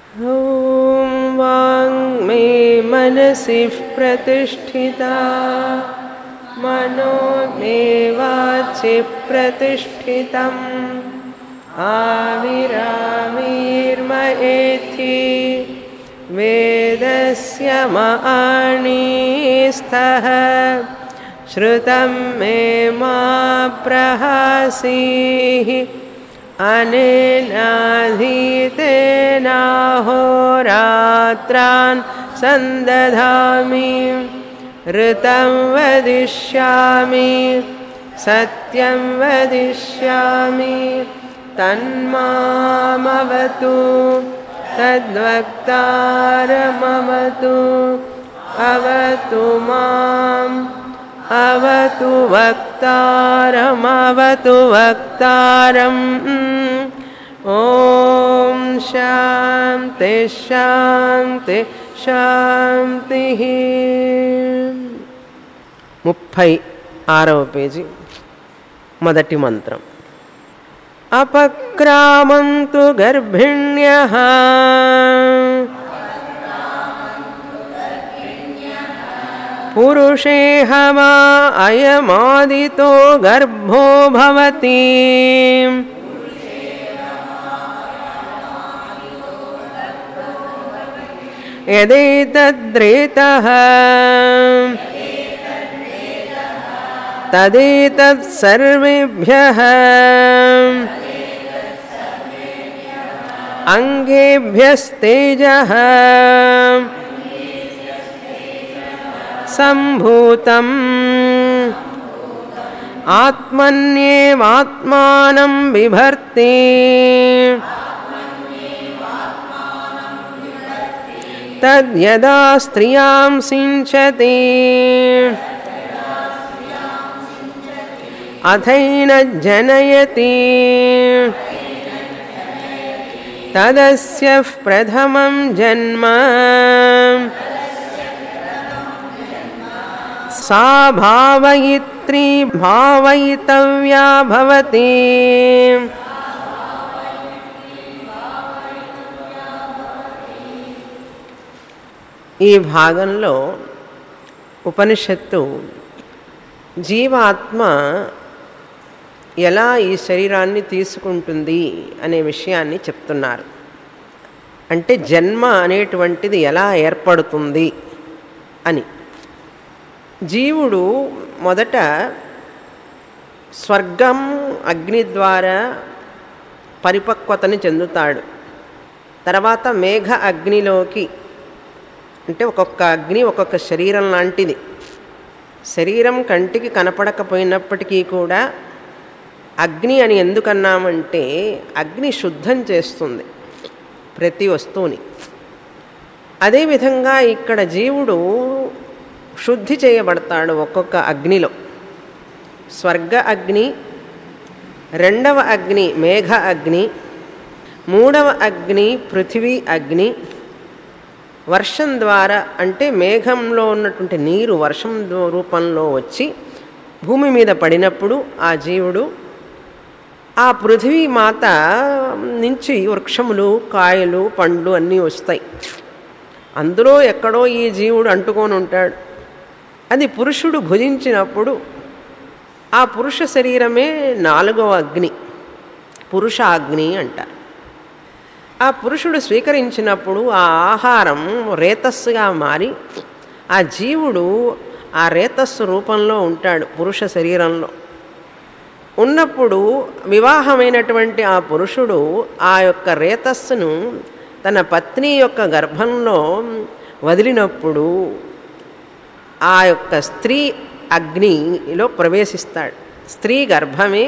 ॐ वाङ् मे मनसि प्रतिष्ठिता मनो मे वाचि प्रतिष्ठितम् आविराविर्मयेथि वेदस्य माणीस्थः श्रुतं मे मा प्रहासीः अनेनाधीतेनाहोरात्रान् सन्दधामि ऋतं वदिष्यामि सत्यं वदिष्यामि तन्मामवतु तद्वक्तारमवतु अवतु माम् अवतु वक्तारमवतु वक्तारम् ॐ शान्ति శాంతి శాంతి ముప్పై ఆరవ పేజీ మొదటి మంత్రం అపక్రామంతు గర్భిణ్య పురుషేహమా అయమాదితో గర్భో భవతి యదేతద్రేతః తదేతత్సర్వేభ్యः అంగేభ్యస్తేజः सम्भूतम् आत्मन्येवात्मानं बिभर्ति तद्यदा स्त्रियां सिञ्चति अथैन जनयति तदस्य प्रथमं जन्म सा भावयित्री भावयितव्या भवति ఈ భాగంలో ఉపనిషత్తు జీవాత్మ ఎలా ఈ శరీరాన్ని తీసుకుంటుంది అనే విషయాన్ని చెప్తున్నారు అంటే జన్మ అనేటువంటిది ఎలా ఏర్పడుతుంది అని జీవుడు మొదట స్వర్గం అగ్ని ద్వారా పరిపక్వతని చెందుతాడు తర్వాత మేఘ అగ్నిలోకి అంటే ఒక్కొక్క అగ్ని ఒక్కొక్క శరీరం లాంటిది శరీరం కంటికి కనపడకపోయినప్పటికీ కూడా అగ్ని అని ఎందుకన్నామంటే అగ్ని శుద్ధం చేస్తుంది ప్రతి వస్తువుని అదేవిధంగా ఇక్కడ జీవుడు శుద్ధి చేయబడతాడు ఒక్కొక్క అగ్నిలో స్వర్గ అగ్ని రెండవ అగ్ని మేఘ అగ్ని మూడవ అగ్ని పృథివీ అగ్ని వర్షం ద్వారా అంటే మేఘంలో ఉన్నటువంటి నీరు వర్షం రూపంలో వచ్చి భూమి మీద పడినప్పుడు ఆ జీవుడు ఆ పృథివీ మాత నుంచి వృక్షములు కాయలు పండ్లు అన్నీ వస్తాయి అందులో ఎక్కడో ఈ జీవుడు అంటుకొని ఉంటాడు అది పురుషుడు భుజించినప్పుడు ఆ పురుష శరీరమే నాలుగవ అగ్ని పురుష అగ్ని అంటారు ఆ పురుషుడు స్వీకరించినప్పుడు ఆ ఆహారం రేతస్సుగా మారి ఆ జీవుడు ఆ రేతస్సు రూపంలో ఉంటాడు పురుష శరీరంలో ఉన్నప్పుడు వివాహమైనటువంటి ఆ పురుషుడు ఆ యొక్క రేతస్సును తన పత్ని యొక్క గర్భంలో వదిలినప్పుడు ఆ యొక్క స్త్రీ అగ్నిలో ప్రవేశిస్తాడు స్త్రీ గర్భమే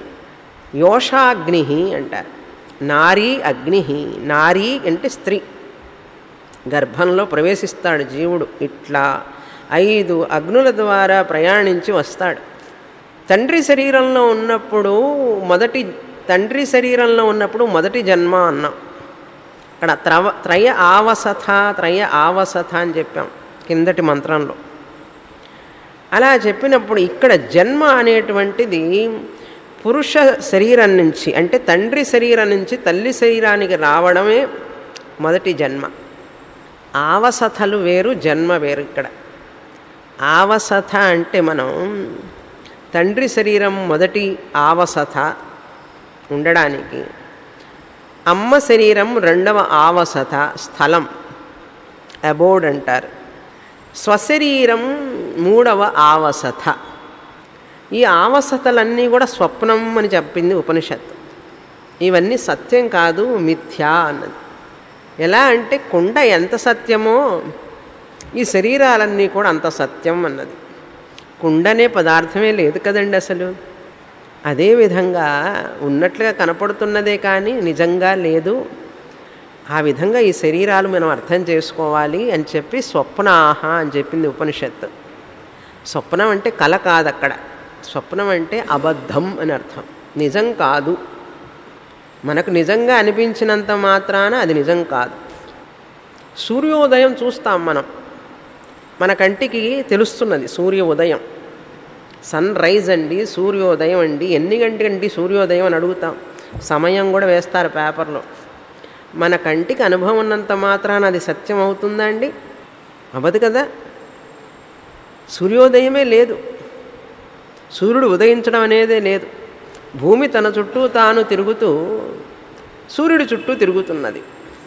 యోషాగ్ని అంటారు నారీ అగ్ని నారీ అంటే స్త్రీ గర్భంలో ప్రవేశిస్తాడు జీవుడు ఇట్లా ఐదు అగ్నుల ద్వారా ప్రయాణించి వస్తాడు తండ్రి శరీరంలో ఉన్నప్పుడు మొదటి తండ్రి శరీరంలో ఉన్నప్పుడు మొదటి జన్మ అన్నాం అక్కడ త్రవ త్రయ ఆవసథ త్రయ ఆవసథ అని చెప్పాం కిందటి మంత్రంలో అలా చెప్పినప్పుడు ఇక్కడ జన్మ అనేటువంటిది పురుష శరీరం నుంచి అంటే తండ్రి శరీరం నుంచి తల్లి శరీరానికి రావడమే మొదటి జన్మ ఆవసథలు వేరు జన్మ వేరు ఇక్కడ ఆవసథ అంటే మనం తండ్రి శరీరం మొదటి ఆవసథ ఉండడానికి అమ్మ శరీరం రెండవ ఆవసథ స్థలం అబోర్డ్ అంటారు స్వశరీరం మూడవ ఆవసథ ఈ ఆవసతలన్నీ కూడా స్వప్నం అని చెప్పింది ఉపనిషత్తు ఇవన్నీ సత్యం కాదు మిథ్యా అన్నది ఎలా అంటే కుండ ఎంత సత్యమో ఈ శరీరాలన్నీ కూడా అంత సత్యం అన్నది కుండనే పదార్థమే లేదు కదండి అసలు అదేవిధంగా ఉన్నట్లుగా కనపడుతున్నదే కానీ నిజంగా లేదు ఆ విధంగా ఈ శరీరాలు మనం అర్థం చేసుకోవాలి అని చెప్పి స్వప్నాహ అని చెప్పింది ఉపనిషత్తు స్వప్నం అంటే కల కాదు అక్కడ స్వప్నం అంటే అబద్ధం అని అర్థం నిజం కాదు మనకు నిజంగా అనిపించినంత మాత్రాన అది నిజం కాదు సూర్యోదయం చూస్తాం మనం మన కంటికి తెలుస్తున్నది సూర్య ఉదయం సన్ రైజ్ అండి సూర్యోదయం అండి ఎన్ని గంటకండి సూర్యోదయం అని అడుగుతాం సమయం కూడా వేస్తారు పేపర్లో మన కంటికి అనుభవం ఉన్నంత మాత్రాన అది సత్యం అవుతుందా అండి అవ్వదు కదా సూర్యోదయమే లేదు సూర్యుడు ఉదయించడం అనేదే లేదు భూమి తన చుట్టూ తాను తిరుగుతూ సూర్యుడి చుట్టూ తిరుగుతున్నది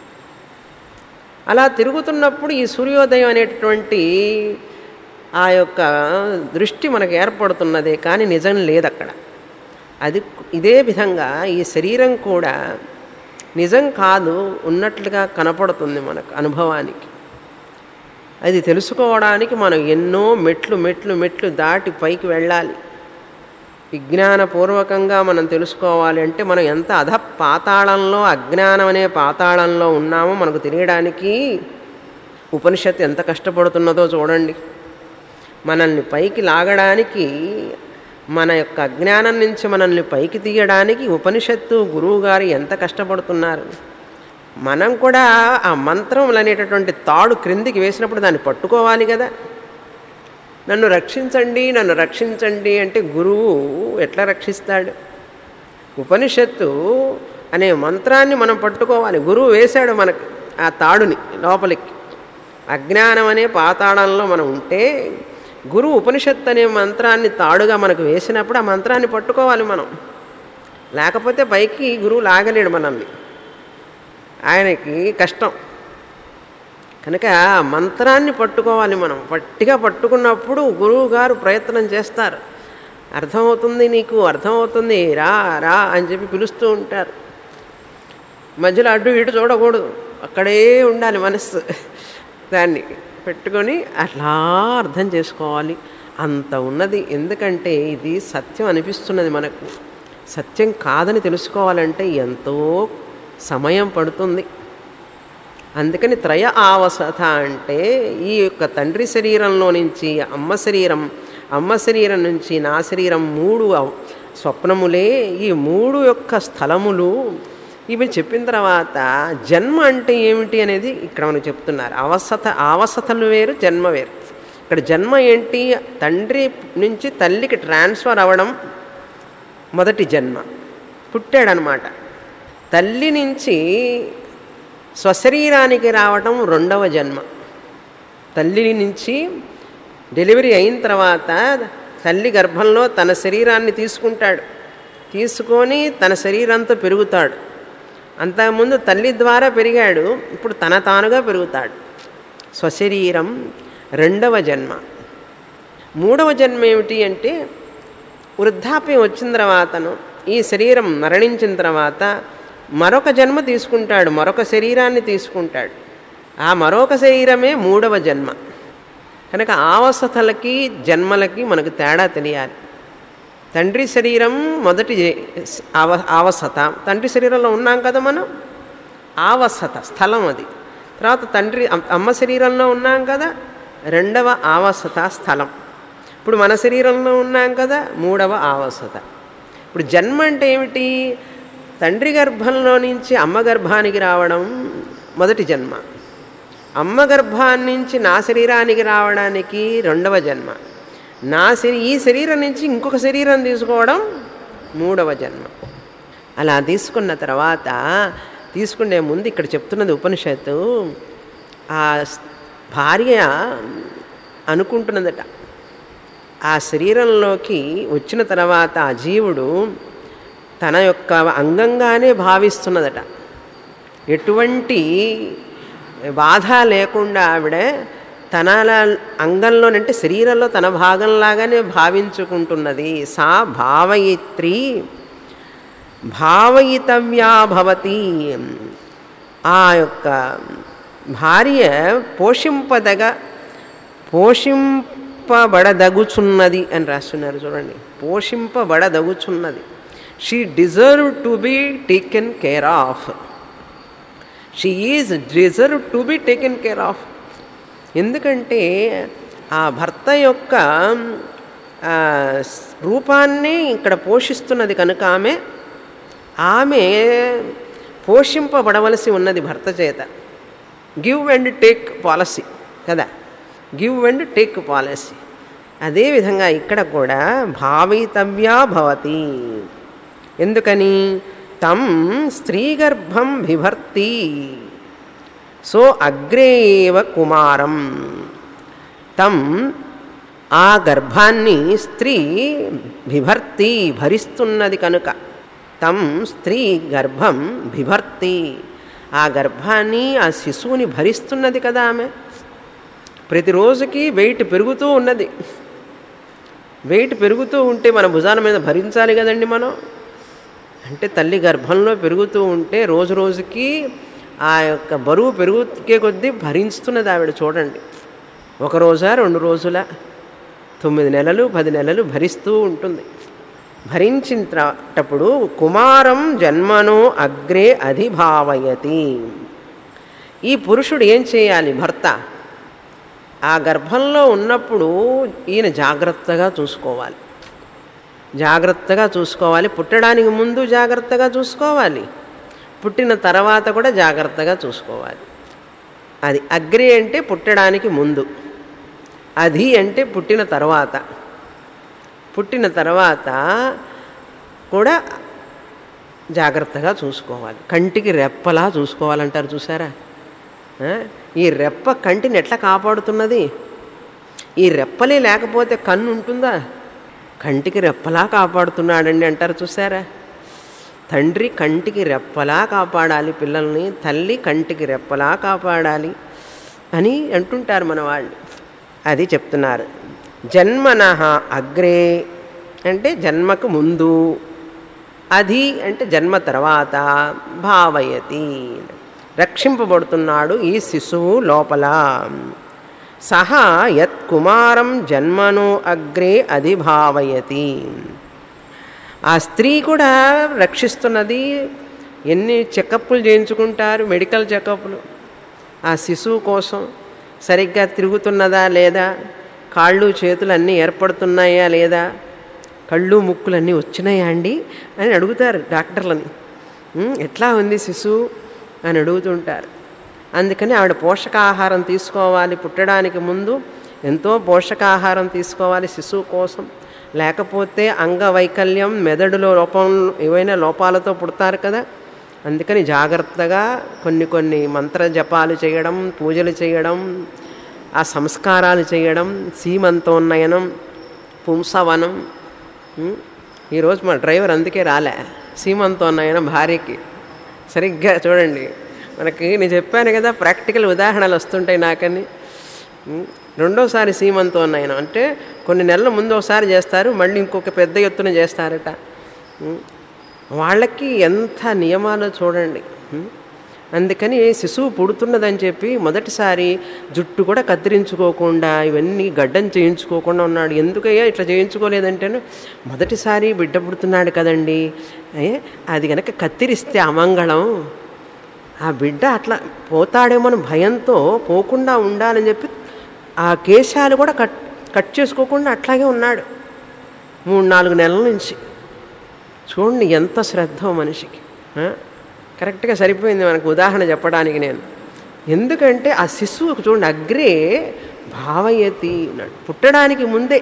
అలా తిరుగుతున్నప్పుడు ఈ సూర్యోదయం అనేటటువంటి ఆ యొక్క దృష్టి మనకు ఏర్పడుతున్నదే కానీ నిజం లేదు అక్కడ అది ఇదే విధంగా ఈ శరీరం కూడా నిజం కాదు ఉన్నట్లుగా కనపడుతుంది మనకు అనుభవానికి అది తెలుసుకోవడానికి మనం ఎన్నో మెట్లు మెట్లు మెట్లు దాటి పైకి వెళ్ళాలి విజ్ఞానపూర్వకంగా మనం తెలుసుకోవాలి అంటే మనం ఎంత అధ పాతాళంలో అజ్ఞానం అనే పాతాళంలో ఉన్నామో మనకు తెలియడానికి ఉపనిషత్తు ఎంత కష్టపడుతున్నదో చూడండి మనల్ని పైకి లాగడానికి మన యొక్క అజ్ఞానం నుంచి మనల్ని పైకి తీయడానికి ఉపనిషత్తు గురువుగారు ఎంత కష్టపడుతున్నారు మనం కూడా ఆ మంత్రములు అనేటటువంటి తాడు క్రిందికి వేసినప్పుడు దాన్ని పట్టుకోవాలి కదా నన్ను రక్షించండి నన్ను రక్షించండి అంటే గురువు ఎట్లా రక్షిస్తాడు ఉపనిషత్తు అనే మంత్రాన్ని మనం పట్టుకోవాలి గురువు వేశాడు మనకు ఆ తాడుని లోపలికి అజ్ఞానం అనే పాతాళంలో మనం ఉంటే గురువు ఉపనిషత్తు అనే మంత్రాన్ని తాడుగా మనకు వేసినప్పుడు ఆ మంత్రాన్ని పట్టుకోవాలి మనం లేకపోతే పైకి గురువు లాగలేడు మనల్ని ఆయనకి కష్టం కనుక ఆ మంత్రాన్ని పట్టుకోవాలి మనం పట్టిగా పట్టుకున్నప్పుడు గురువు గారు ప్రయత్నం చేస్తారు అర్థమవుతుంది నీకు అర్థమవుతుంది రా రా అని చెప్పి పిలుస్తూ ఉంటారు మధ్యలో అడ్డు ఇటు చూడకూడదు అక్కడే ఉండాలి మనస్సు దాన్ని పెట్టుకొని అట్లా అర్థం చేసుకోవాలి అంత ఉన్నది ఎందుకంటే ఇది సత్యం అనిపిస్తున్నది మనకు సత్యం కాదని తెలుసుకోవాలంటే ఎంతో సమయం పడుతుంది అందుకని త్రయ ఆవసత అంటే ఈ యొక్క తండ్రి శరీరంలో నుంచి అమ్మ శరీరం అమ్మ శరీరం నుంచి నా శరీరం మూడు అవ్- స్వప్నములే ఈ మూడు యొక్క స్థలములు ఇవి చెప్పిన తర్వాత జన్మ అంటే ఏమిటి అనేది ఇక్కడ మనకు చెప్తున్నారు అవసత ఆవసతలు వేరు జన్మ వేరు ఇక్కడ జన్మ ఏంటి తండ్రి నుంచి తల్లికి ట్రాన్స్ఫర్ అవ్వడం మొదటి జన్మ పుట్టాడనమాట తల్లి నుంచి స్వశరీరానికి రావటం రెండవ జన్మ తల్లి నుంచి డెలివరీ అయిన తర్వాత తల్లి గర్భంలో తన శరీరాన్ని తీసుకుంటాడు తీసుకొని తన శరీరంతో పెరుగుతాడు అంతకుముందు తల్లి ద్వారా పెరిగాడు ఇప్పుడు తన తానుగా పెరుగుతాడు స్వశరీరం రెండవ జన్మ మూడవ జన్మ ఏమిటి అంటే వృద్ధాప్యం వచ్చిన తర్వాతను ఈ శరీరం మరణించిన తర్వాత మరొక జన్మ తీసుకుంటాడు మరొక శరీరాన్ని తీసుకుంటాడు ఆ మరొక శరీరమే మూడవ జన్మ కనుక ఆవసతలకి జన్మలకి మనకు తేడా తెలియాలి తండ్రి శరీరం మొదటి ఆవ ఆవసత తండ్రి శరీరంలో ఉన్నాం కదా మనం ఆవసత స్థలం అది తర్వాత తండ్రి అమ్- అమ్మ శరీరంలో ఉన్నాం కదా రెండవ ఆవసత స్థలం ఇప్పుడు మన శరీరంలో ఉన్నాం కదా మూడవ ఆవసత ఇప్పుడు జన్మ అంటే ఏమిటి తండ్రి గర్భంలో నుంచి అమ్మ గర్భానికి రావడం మొదటి జన్మ అమ్మ గర్భాన్ని నుంచి నా శరీరానికి రావడానికి రెండవ జన్మ నా శరీ ఈ శరీరం నుంచి ఇంకొక శరీరం తీసుకోవడం మూడవ జన్మ అలా తీసుకున్న తర్వాత తీసుకునే ముందు ఇక్కడ చెప్తున్నది ఉపనిషత్తు ఆ స్- భార్య అనుకుంటున్నదట ఆ శరీరంలోకి వచ్చిన తర్వాత ఆ జీవుడు తన యొక్క అంగంగానే భావిస్తున్నదట ఎటువంటి బాధ లేకుండా ఆవిడ తన అంగంలోనంటే శరీరంలో తన భాగంలాగానే భావించుకుంటున్నది సా భావయిత్రి భావయితవ్యా భవతి ఆ యొక్క భార్య పోషింపదగ పోషింపబడదగుచున్నది అని రాస్తున్నారు చూడండి పోషింపబడదగుచున్నది she deserve to be taken care of she is deserve to be taken care of ఎందుకంటే ఆ భర్త యొక్క ఆ, స్- రూపాన్ని ఇక్కడ పోషిస్తున్నది కనుక ఆమె ఆమె పోషింపబడవలసి ఉన్నది భర్త చేత గివ్ అండ్ టేక్ పాలసీ కదా గివ్ అండ్ టేక్ పాలసీ అదేవిధంగా ఇక్కడ కూడా భావితవ్యా భవతి ఎందుకని తం స్త్రీగర్భం బిభర్తి సో అగ్రేవ కుమారం తం ఆ గర్భాన్ని స్త్రీ బిభర్తి భరిస్తున్నది కనుక తం స్త్రీ గర్భం బిభర్తి ఆ గర్భాన్ని ఆ శిశువుని భరిస్తున్నది కదా ఆమె ప్రతిరోజుకి వెయిట్ పెరుగుతూ ఉన్నది వెయిట్ పెరుగుతూ ఉంటే మన భుజాల మీద భరించాలి కదండి మనం అంటే తల్లి గర్భంలో పెరుగుతూ ఉంటే రోజు రోజుకి ఆ యొక్క బరువు పెరుగుకే కొద్దీ భరించుతున్నది ఆవిడ చూడండి ఒక రోజా రెండు రోజుల తొమ్మిది నెలలు పది నెలలు భరిస్తూ ఉంటుంది భరించిన తర్వాటప్పుడు కుమారం జన్మను అగ్రే అధిభావయతి ఈ పురుషుడు ఏం చేయాలి భర్త ఆ గర్భంలో ఉన్నప్పుడు ఈయన జాగ్రత్తగా చూసుకోవాలి జాగ్రత్తగా చూసుకోవాలి పుట్టడానికి ముందు జాగ్రత్తగా చూసుకోవాలి పుట్టిన తర్వాత కూడా జాగ్రత్తగా చూసుకోవాలి అది అగ్రి అంటే పుట్టడానికి ముందు అధి అంటే పుట్టిన తర్వాత పుట్టిన తర్వాత కూడా జాగ్రత్తగా చూసుకోవాలి కంటికి రెప్పలా చూసుకోవాలంటారు చూసారా ఆ? ఈ రెప్ప కంటిని ఎట్లా కాపాడుతున్నది ఈ రెప్పలే లేకపోతే కన్ను ఉంటుందా కంటికి రెప్పలా కాపాడుతున్నాడండి అంటారు చూసారా తండ్రి కంటికి రెప్పలా కాపాడాలి పిల్లల్ని తల్లి కంటికి రెప్పలా కాపాడాలి అని అంటుంటారు మన వాళ్ళు అది చెప్తున్నారు జన్మన అగ్రే అంటే జన్మకు ముందు అది అంటే జన్మ తర్వాత భావయతి రక్షింపబడుతున్నాడు ఈ శిశువు లోపల సహా యత్ కుమారం జన్మను అగ్రే అధిభావయతి ఆ స్త్రీ కూడా రక్షిస్తున్నది ఎన్ని చెకప్లు చేయించుకుంటారు మెడికల్ చెకప్లు ఆ శిశువు కోసం సరిగ్గా తిరుగుతున్నదా లేదా కాళ్ళు చేతులు అన్నీ ఏర్పడుతున్నాయా లేదా కళ్ళు ముక్కులు అన్నీ వచ్చినాయా అండి అని అడుగుతారు డాక్టర్లని "ఉమ్, ఎట్లా ఉంది శిశువు అని అడుగుతుంటారు అందుకని ఆవిడ పోషకాహారం తీసుకోవాలి పుట్టడానికి ముందు ఎంతో పోషకాహారం తీసుకోవాలి శిశువు కోసం లేకపోతే అంగవైకల్యం మెదడులో లోపం ఏవైనా లోపాలతో పుడతారు కదా అందుకని జాగ్రత్తగా కొన్ని కొన్ని మంత్ర జపాలు చేయడం పూజలు చేయడం ఆ సంస్కారాలు చేయడం సీమంతోన్నయనం పుంసవనం ఉం? ఈరోజు మా డ్రైవర్ అందుకే రాలే సీమంతోన్నయనం భార్యకి సరిగ్గా చూడండి మనకి నేను చెప్పాను కదా ప్రాక్టికల్ ఉదాహరణలు వస్తుంటాయి నాకని ఉం? రెండోసారి సీమంతోన్నయనం అంటే కొన్ని నెలల ముందు ఒకసారి చేస్తారు మళ్ళీ ఇంకొక పెద్ద ఎత్తున చేస్తారట ఉం? వాళ్ళకి ఎంత నియమాలు చూడండి ఉం? అందుకని శిశువు పుడుతున్నదని చెప్పి మొదటిసారి జుట్టు కూడా కత్తిరించుకోకుండా ఇవన్నీ గడ్డం చేయించుకోకుండా ఉన్నాడు ఎందుకయ్యా ఇట్లా చేయించుకోలేదంటేను మొదటిసారి బిడ్డ పుడుతున్నాడు కదండి ఏ, అది కనుక కత్తిరిస్తే అమంగళం ఆ బిడ్డ అట్లా పోతాడేమో భయంతో పోకుండా ఉండాలని చెప్పి ఆ కేశాలు కూడా కట్ కట్ చేసుకోకుండా అట్లాగే ఉన్నాడు మూడు నాలుగు నెలల నుంచి చూడండి ఎంత శ్రద్ధ మనిషికి ఆ? కరెక్ట్గా సరిపోయింది మనకు ఉదాహరణ చెప్పడానికి నేను ఎందుకంటే ఆ శిశువుకు చూడండి అగ్రే భావయతి అన్నాడు పుట్టడానికి ముందే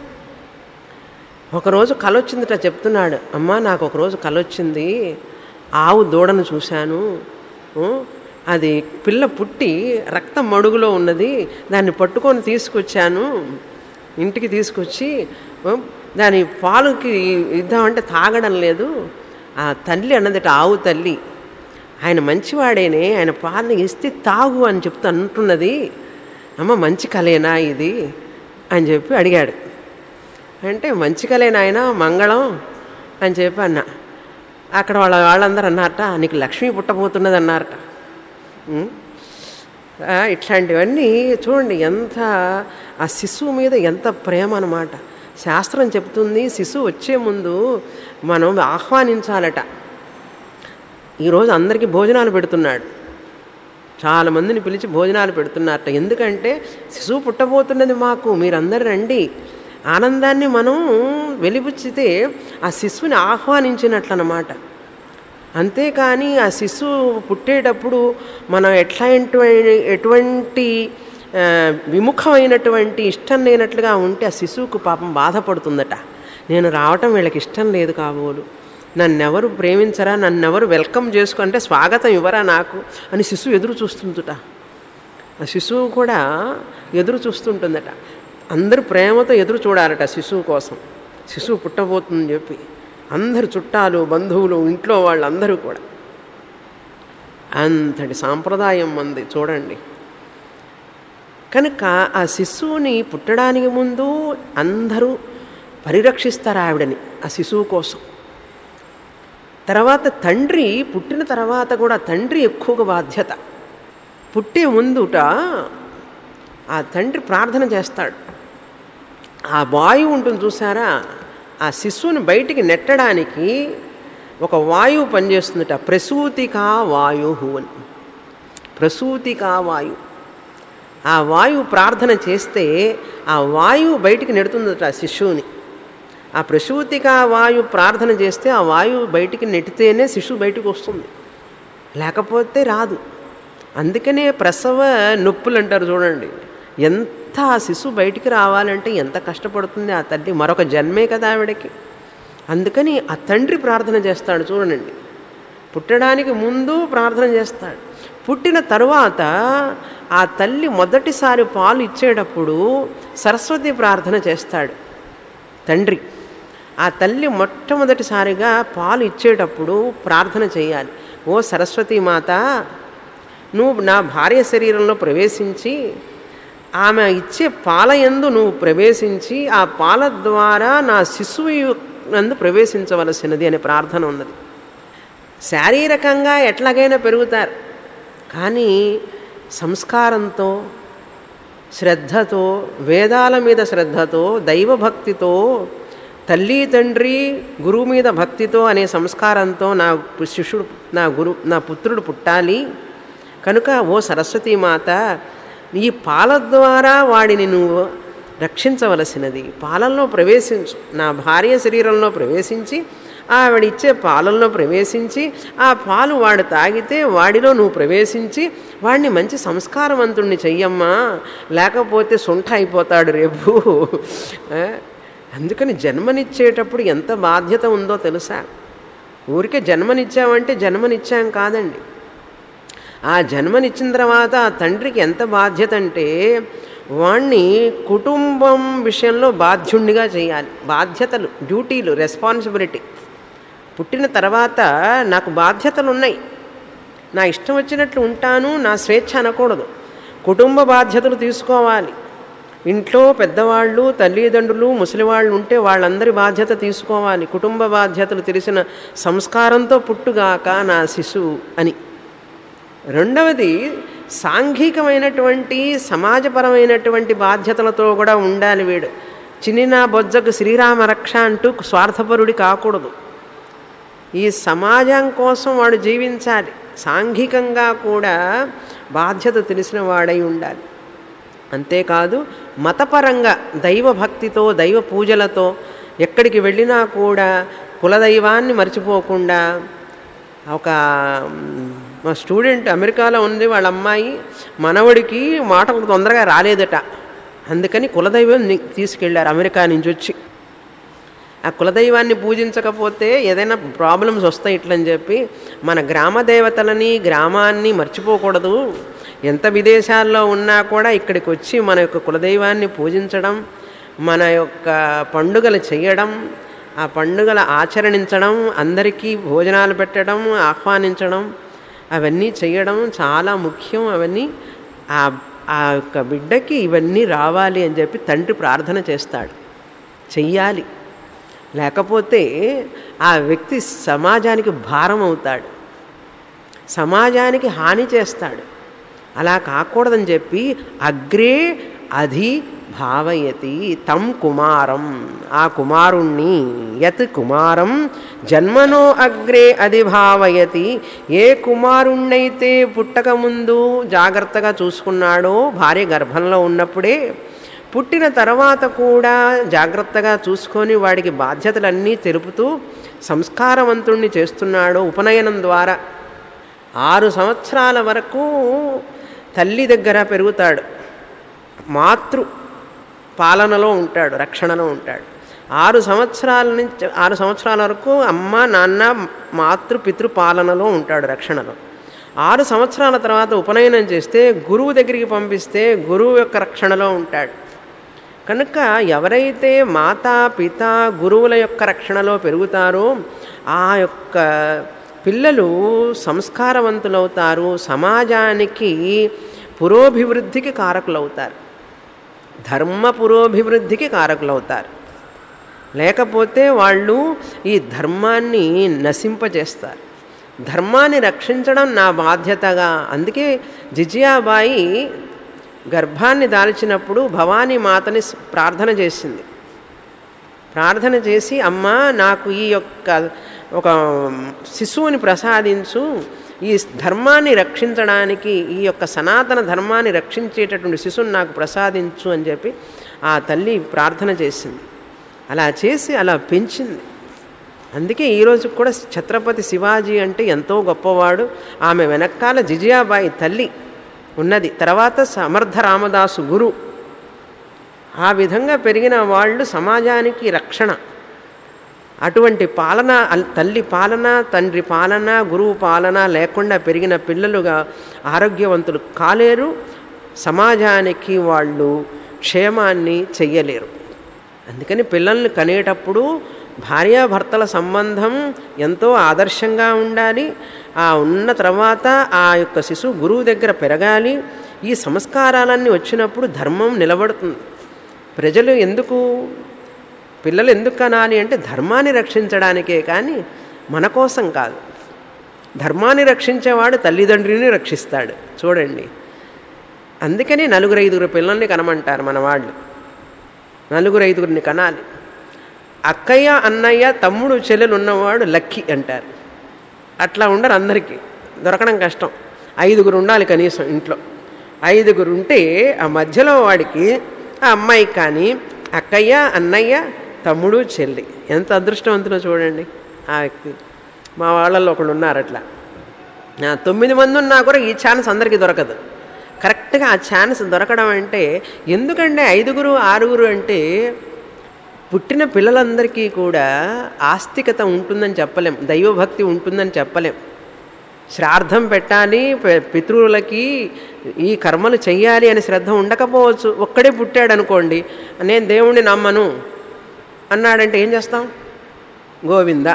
ఒకరోజు కలొచ్చిందిట చెప్తున్నాడు అమ్మా నాకు ఒకరోజు కలొచ్చింది ఆవు దూడను చూశాను ఊ, అది పిల్ల పుట్టి రక్తం మడుగులో ఉన్నది దాన్ని పట్టుకొని తీసుకొచ్చాను ఇంటికి తీసుకొచ్చి ఊ, దాని పాలుకి ఇద్దామంటే తాగడం లేదు ఆ తల్లి అన్నదట ఆవు తల్లి ఆయన మంచివాడేనే ఆయన పాలను ఇస్తే తాగు అని చెప్తూ అంటున్నది అమ్మ మంచి కలేనా ఇది అని చెప్పి అడిగాడు అంటే మంచి కలేనా ఆయన మంగళం అని చెప్పి అన్న అక్కడ వాళ్ళ వాళ్ళందరూ అన్నారట నీకు లక్ష్మి పుట్టబోతున్నది అన్నారట ఉం? ఆ, ఇట్లాంటివన్నీ చూడండి ఎంత ఆ శిశువు మీద ఎంత ప్రేమ అన్నమాట శాస్త్రం చెప్తుంది శిశువు వచ్చే ముందు మనం ఆహ్వానించాలట ఈరోజు అందరికీ భోజనాలు పెడుతున్నాడు చాలా మందిని పిలిచి భోజనాలు పెడుతున్నారట ఎందుకంటే శిశువు పుట్టబోతున్నది మాకు మీరందరూ రండి ఆనందాన్ని మనం వెలిబుచ్చితే ఆ శిశువుని ఆహ్వానించినట్లనమాట అంతేకాని ఆ శిశువు పుట్టేటప్పుడు మనం ఎట్లాంటి ఎటువంటి ఆ, విముఖమైనటువంటి ఇష్టం లేనట్లుగా ఉంటే ఆ శిశువుకు పాపం బాధపడుతుందట నేను రావటం వీళ్ళకి ఇష్టం లేదు కాబోలు నన్నెవరు ప్రేమించరా నన్నెవరు వెల్కమ్ చేసుకుంటే స్వాగతం ఇవ్వరా నాకు అని శిశువు ఎదురు చూస్తుందట ఆ శిశువు కూడా ఎదురు చూస్తుంటుందట అందరూ ప్రేమతో ఎదురు చూడాలట శిశువు కోసం శిశువు పుట్టబోతుందని చెప్పి అందరు చుట్టాలు బంధువులు ఇంట్లో వాళ్ళందరూ కూడా అంతటి సాంప్రదాయం మంది చూడండి కనుక ఆ శిశువుని పుట్టడానికి ముందు అందరూ పరిరక్షిస్తారు ఆవిడని ఆ శిశువు కోసం తర్వాత తండ్రి పుట్టిన తర్వాత కూడా తండ్రి ఎక్కువగా బాధ్యత పుట్టే ముందుట ఆ తండ్రి ప్రార్థన చేస్తాడు ఆ వాయువు ఉంటుంది చూసారా ఆ శిశువుని బయటికి నెట్టడానికి ఒక వాయువు పనిచేస్తుందట ప్రసూతికా వాయు అని ప్రసూతికా వాయు ఆ వాయువు ప్రార్థన చేస్తే ఆ వాయువు బయటికి నెడుతుందట ఆ శిశువుని ఆ ప్రసూతికా వాయు ప్రార్థన చేస్తే ఆ వాయువు బయటికి నెట్టితేనే శిశువు బయటికి వస్తుంది లేకపోతే రాదు అందుకనే ప్రసవ నొప్పులు అంటారు చూడండి ఎంత ఆ శిశువు బయటికి రావాలంటే ఎంత కష్టపడుతుంది ఆ తల్లి మరొక జన్మే కదా ఆవిడకి అందుకని ఆ తండ్రి ప్రార్థన చేస్తాడు చూడండి పుట్టడానికి ముందు ప్రార్థన చేస్తాడు పుట్టిన తరువాత ఆ తల్లి మొదటిసారి పాలు ఇచ్చేటప్పుడు సరస్వతి ప్రార్థన చేస్తాడు తండ్రి ఆ తల్లి మొట్టమొదటిసారిగా పాలు ఇచ్చేటప్పుడు ప్రార్థన చేయాలి ఓ సరస్వతి మాత నువ్వు నా భార్య శరీరంలో ప్రవేశించి ఆమె ఇచ్చే పాల యందు నువ్వు ప్రవేశించి ఆ పాల ద్వారా నా శిశువు నందు ప్రవేశించవలసినది అనే ప్రార్థన ఉన్నది శారీరకంగా ఎట్లాగైనా పెరుగుతారు కానీ సంస్కారంతో శ్రద్ధతో వేదాల మీద శ్రద్ధతో దైవభక్తితో తల్లి తండ్రి గురువు మీద భక్తితో అనే సంస్కారంతో నా శిష్యుడు నా గురు నా పుత్రుడు పుట్టాలి కనుక ఓ సరస్వతీ మాత ఈ పాల ద్వారా వాడిని నువ్వు రక్షించవలసినది పాలల్లో ప్రవేశించు నా భార్య శరీరంలో ప్రవేశించి ఆవిడ ఇచ్చే పాలల్లో ప్రవేశించి ఆ పాలు వాడు తాగితే వాడిలో నువ్వు ప్రవేశించి వాడిని మంచి సంస్కారవంతుణ్ణి చెయ్యమ్మా లేకపోతే సొంట అయిపోతాడు రేపు ఆ? అందుకని జన్మనిచ్చేటప్పుడు ఎంత బాధ్యత ఉందో తెలుసా ఊరికే జన్మనిచ్చామంటే జన్మనిచ్చాం కాదండి ఆ జన్మనిచ్చిన తర్వాత ఆ తండ్రికి ఎంత బాధ్యత అంటే వాణ్ణి కుటుంబం విషయంలో బాధ్యుణ్ణిగా చేయాలి బాధ్యతలు డ్యూటీలు రెస్పాన్సిబిలిటీ పుట్టిన తర్వాత నాకు బాధ్యతలు ఉన్నాయి నా ఇష్టం వచ్చినట్లు ఉంటాను నా స్వేచ్ఛ అనకూడదు కుటుంబ బాధ్యతలు తీసుకోవాలి ఇంట్లో పెద్దవాళ్ళు తల్లిదండ్రులు ముసలివాళ్ళు ఉంటే వాళ్ళందరి బాధ్యత తీసుకోవాలి కుటుంబ బాధ్యతలు తెలిసిన సంస్కారంతో పుట్టుగాక నా శిశువు అని రెండవది సాంఘికమైనటువంటి సమాజపరమైనటువంటి బాధ్యతలతో కూడా ఉండాలి వీడు చిన్న బొజ్జకు శ్రీరామ రక్ష అంటూ స్వార్థపరుడి కాకూడదు ఈ సమాజం కోసం వాడు జీవించాలి సాంఘికంగా కూడా బాధ్యత తెలిసిన వాడై ఉండాలి అంతేకాదు మతపరంగా దైవభక్తితో దైవ పూజలతో ఎక్కడికి వెళ్ళినా కూడా కులదైవాన్ని మర్చిపోకుండా ఒక మ్, మా స్టూడెంట్ అమెరికాలో ఉంది వాళ్ళ అమ్మాయి మనవడికి మాట తొందరగా రాలేదట అందుకని కులదైవం ని- తీసుకెళ్ళారు అమెరికా నుంచి వచ్చి ఆ కులదైవాన్ని పూజించకపోతే ఏదైనా ప్రాబ్లమ్స్ వస్తాయి ఇట్లని చెప్పి మన గ్రామ దేవతలని గ్రామాన్ని మర్చిపోకూడదు ఎంత విదేశాల్లో ఉన్నా కూడా ఇక్కడికి వచ్చి మన యొక్క కులదైవాన్ని పూజించడం మన యొక్క పండుగలు చేయడం ఆ పండుగల ఆచరణించడం అందరికీ భోజనాలు పెట్టడం ఆహ్వానించడం అవన్నీ చేయడం చాలా ముఖ్యం అవన్నీ ఆ ఆ యొక్క బిడ్డకి ఇవన్నీ రావాలి అని చెప్పి తండ్రి ప్రార్థన చేస్తాడు చెయ్యాలి లేకపోతే ఆ వ్యక్తి సమాజానికి భారం అవుతాడు సమాజానికి హాని చేస్తాడు అలా కాకూడదని చెప్పి అగ్రే అధి భావయతి తం కుమారం ఆ కుమారుణ్ణి యత్ కుమారం జన్మనో అగ్రే అధిభావయతి ఏ కుమారుణ్ణైతే పుట్టకముందు జాగ్రత్తగా చూసుకున్నాడో భార్య గర్భంలో ఉన్నప్పుడే పుట్టిన తర్వాత కూడా జాగ్రత్తగా చూసుకొని వాడికి బాధ్యతలన్నీ తెలుపుతూ సంస్కారవంతుణ్ణి చేస్తున్నాడో ఉపనయనం ద్వారా ఆరు సంవత్సరాల వరకు తల్లి దగ్గర పెరుగుతాడు మాతృ పాలనలో ఉంటాడు రక్షణలో ఉంటాడు ఆరు సంవత్సరాల నుంచి ఆరు సంవత్సరాల వరకు అమ్మ నాన్న మాతృ పితృ పాలనలో ఉంటాడు రక్షణలో ఆరు సంవత్సరాల తర్వాత ఉపనయనం చేస్తే గురువు దగ్గరికి పంపిస్తే గురువు యొక్క రక్షణలో ఉంటాడు కనుక ఎవరైతే మాతా పిత గురువుల యొక్క రక్షణలో పెరుగుతారో ఆ యొక్క పిల్లలు సంస్కారవంతులవుతారు సమాజానికి పురోభివృద్ధికి కారకులవుతారు ధర్మ పురోభివృద్ధికి కారకులవుతారు లేకపోతే వాళ్ళు ఈ ధర్మాన్ని నశింపజేస్తారు ధర్మాన్ని రక్షించడం నా బాధ్యతగా అందుకే జిజియాబాయి గర్భాన్ని దాల్చినప్పుడు భవానీ మాతని ప్రార్థన చేసింది ప్రార్థన చేసి అమ్మ నాకు ఈ యొక్క ఒక శిశువుని ప్రసాదించు ఈ ధర్మాన్ని రక్షించడానికి ఈ యొక్క సనాతన ధర్మాన్ని రక్షించేటటువంటి శిశువుని నాకు ప్రసాదించు అని చెప్పి ఆ తల్లి ప్రార్థన చేసింది అలా చేసి అలా పెంచింది అందుకే ఈరోజు కూడా ఛత్రపతి శివాజీ అంటే ఎంతో గొప్పవాడు ఆమె వెనకాల జిజియాబాయి తల్లి ఉన్నది తర్వాత సమర్థ రామదాసు గురు ఆ విధంగా పెరిగిన వాళ్ళు సమాజానికి రక్షణ అటువంటి పాలన తల్లి పాలన తండ్రి పాలన గురువు పాలన లేకుండా పెరిగిన పిల్లలుగా ఆరోగ్యవంతులు కాలేరు సమాజానికి వాళ్ళు క్షేమాన్ని చెయ్యలేరు అందుకని పిల్లల్ని కనేటప్పుడు భార్యాభర్తల సంబంధం ఎంతో ఆదర్శంగా ఉండాలి ఆ ఉన్న తర్వాత ఆ యొక్క శిశువు గురువు దగ్గర పెరగాలి ఈ సంస్కారాలన్నీ వచ్చినప్పుడు ధర్మం నిలబడుతుంది ప్రజలు ఎందుకు పిల్లలు ఎందుకు కనాలి అంటే ధర్మాన్ని రక్షించడానికే కానీ మన కోసం కాదు ధర్మాన్ని రక్షించేవాడు తల్లిదండ్రిని రక్షిస్తాడు చూడండి అందుకని నలుగురు ఐదుగురు పిల్లల్ని కనమంటారు మన వాళ్ళు నలుగురు ఐదుగురిని కనాలి అక్కయ్య అన్నయ్య తమ్ముడు చెల్లెలు ఉన్నవాడు లక్కీ అంటారు అట్లా ఉండరు అందరికీ దొరకడం కష్టం ఐదుగురు ఉండాలి కనీసం ఇంట్లో ఐదుగురు ఉంటే ఆ మధ్యలో వాడికి ఆ అమ్మాయికి కానీ అక్కయ్య అన్నయ్య తమ్ముడు చెల్లి ఎంత అదృష్టవంతులో చూడండి ఆ వ్యక్తి మా వాళ్ళల్లో ఒకళ్ళు ఉన్నారు అట్లా తొమ్మిది మంది ఉన్నా కూడా ఈ ఛాన్స్ అందరికీ దొరకదు కరెక్ట్గా ఆ ఛాన్స్ దొరకడం అంటే ఎందుకంటే ఐదుగురు ఆరుగురు అంటే పుట్టిన పిల్లలందరికీ కూడా ఆస్తికత ఉంటుందని చెప్పలేం దైవభక్తి ఉంటుందని చెప్పలేం శ్రాద్ధం పెట్టాలి పితృలకి ఈ కర్మలు చెయ్యాలి అని శ్రద్ధ ఉండకపోవచ్చు ఒక్కడే పుట్టాడు అనుకోండి నేను దేవుణ్ణి నమ్మను అన్నాడంటే ఏం చేస్తాం గోవింద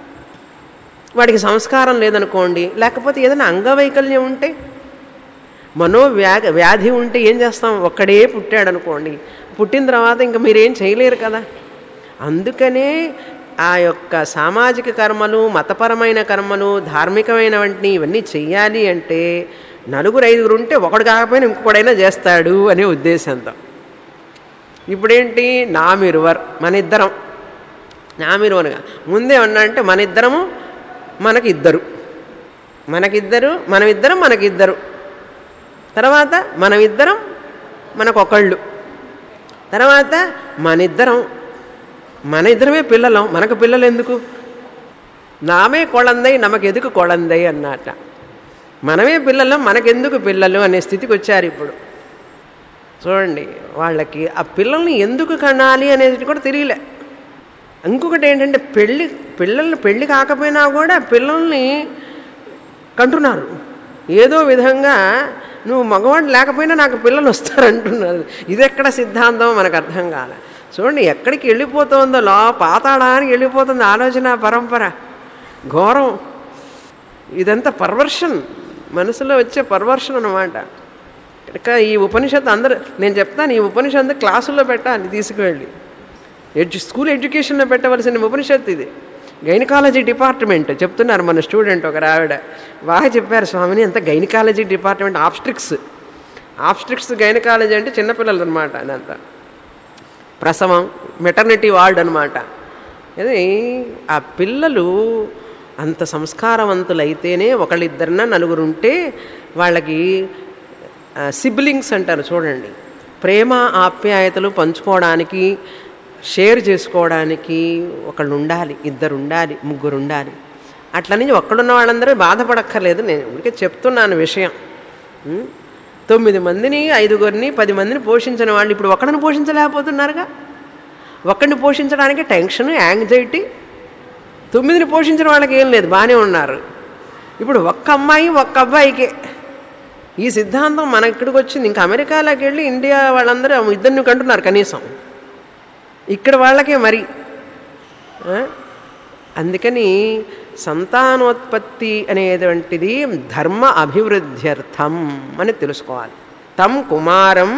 వాడికి సంస్కారం లేదనుకోండి లేకపోతే ఏదైనా అంగవైకల్యం ఉంటే మనోవ్యా వ్యాధి ఉంటే ఏం చేస్తాం ఒక్కడే పుట్టాడు అనుకోండి పుట్టిన తర్వాత ఇంకా మీరేం చేయలేరు కదా అందుకనే ఆ యొక్క సామాజిక కర్మలు మతపరమైన కర్మలు ధార్మికమైనవంటిని ఇవన్నీ చెయ్యాలి అంటే నలుగురు ఐదుగురు ఉంటే ఒకడు కాకపోయినా ఇంకొకడైనా చేస్తాడు అనే ఉద్దేశంతో ఇప్పుడేంటి నామిరువర్ మన ఇద్దరం నామిరువనుగా ముందే ఉన్నా అంటే మన ఇద్దరము మనకి ఇద్దరు మనకిద్దరు మనమిద్దరం మనకిద్దరు తర్వాత మనమిద్దరం మనకొకళ్ళు తర్వాత మనిద్దరం మన ఇద్దరమే పిల్లలం మనకు పిల్లలు ఎందుకు నామే కొళందై నమకెదుకు కొళందై అన్నట మనమే పిల్లలం మనకెందుకు పిల్లలు అనే స్థితికి వచ్చారు ఇప్పుడు చూడండి వాళ్ళకి ఆ పిల్లల్ని ఎందుకు కనాలి అనేది కూడా తెలియలే ఇంకొకటి ఏంటంటే పెళ్ళి పిల్లల్ని పెళ్ళి కాకపోయినా కూడా పిల్లల్ని కంటున్నారు ఏదో విధంగా నువ్వు మగవాడు లేకపోయినా నాకు పిల్లలు వస్తారంటున్నారు ఇది ఎక్కడ సిద్ధాంతం మనకు అర్థం కాలే చూడండి ఎక్కడికి వెళ్ళిపోతుందో లో పాతాళానికి వెళ్ళిపోతుంది ఆలోచన పరంపర ఘోరం ఇదంతా పర్వర్షన్ మనసులో వచ్చే పర్వర్షన్ అనమాట ఇక ఈ ఉపనిషత్తు అందరూ నేను చెప్తాను ఈ ఉపనిషత్తు క్లాసుల్లో పెట్టాలి తీసుకువెళ్ళి ఎడ్యు స్కూల్ ఎడ్యుకేషన్లో పెట్టవలసిన ఉపనిషత్తు ఇది గైనకాలజీ డిపార్ట్మెంట్ చెప్తున్నారు మన స్టూడెంట్ ఒక ఆవిడ బాగా చెప్పారు స్వామిని అంత gynaecology department obstetrics obstetrics gynaecology అంటే చిన్నపిల్లలు అనమాట అదంతా ప్రసవం మెటర్నిటీ వార్డ్ అనమాట ఇది ఆ పిల్లలు అంత సంస్కారవంతులైతేనే ఒకళ్ళిద్దరిన నలుగురు ఉంటే వాళ్ళకి సిబ్లింగ్స్ అంటారు చూడండి ప్రేమ ఆప్యాయతలు పంచుకోవడానికి షేర్ చేసుకోవడానికి ఒకళ్ళు ఉండాలి ఇద్దరు ఉండాలి ముగ్గురు ఉండాలి అట్లని ఒక్కడున్న వాళ్ళందరూ బాధపడక్కర్లేదు నేను ఊరికే చెప్తున్నాను విషయం ఉం? తొమ్మిది మందిని ఐదుగురిని పది మందిని పోషించిన వాళ్ళు ఇప్పుడు ఒకడిని పోషించలేకపోతున్నారుగా ఒక్కడిని పోషించడానికి టెన్షన్ యాంగ్జైటీ తొమ్మిదిని పోషించిన వాళ్ళకి ఏం లేదు బాగానే ఉన్నారు ఇప్పుడు ఒక్క అమ్మాయి ఒక్క అబ్బాయికే ఈ సిద్ధాంతం మన ఇక్కడికి వచ్చింది ఇంకా అమెరికాలోకి వెళ్ళి ఇండియా వాళ్ళందరూ ఇద్దరిని కంటున్నారు కనీసం ఇక్కడ వాళ్ళకే మరి ఆ? అందుకని సంతానోత్పత్తి అనేటువంటిది ధర్మ అభివృద్ధ్యర్థం అని తెలుసుకోవాలి తం కుమారం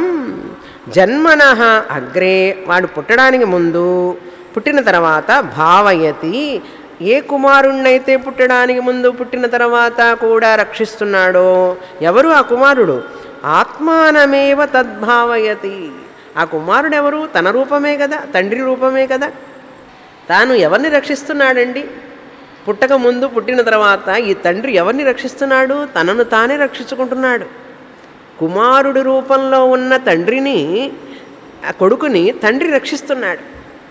జన్మన అగ్రే వాడు పుట్టడానికి ముందు పుట్టిన తర్వాత భావయతి ఏ కుమారుణ్ణైతే పుట్టడానికి ముందు పుట్టిన తర్వాత కూడా రక్షిస్తున్నాడో ఎవరు ఆ కుమారుడు ఆత్మానమేవ తద్భావయతి ఆ కుమారుడు ఎవరు తన రూపమే కదా తండ్రి రూపమే కదా తాను ఎవరిని రక్షిస్తున్నాడండి పుట్టక ముందు పుట్టిన తర్వాత ఈ తండ్రి ఎవరిని రక్షిస్తున్నాడు తనను తానే రక్షించుకుంటున్నాడు కుమారుడి రూపంలో ఉన్న తండ్రిని ఆ కొడుకుని తండ్రి రక్షిస్తున్నాడు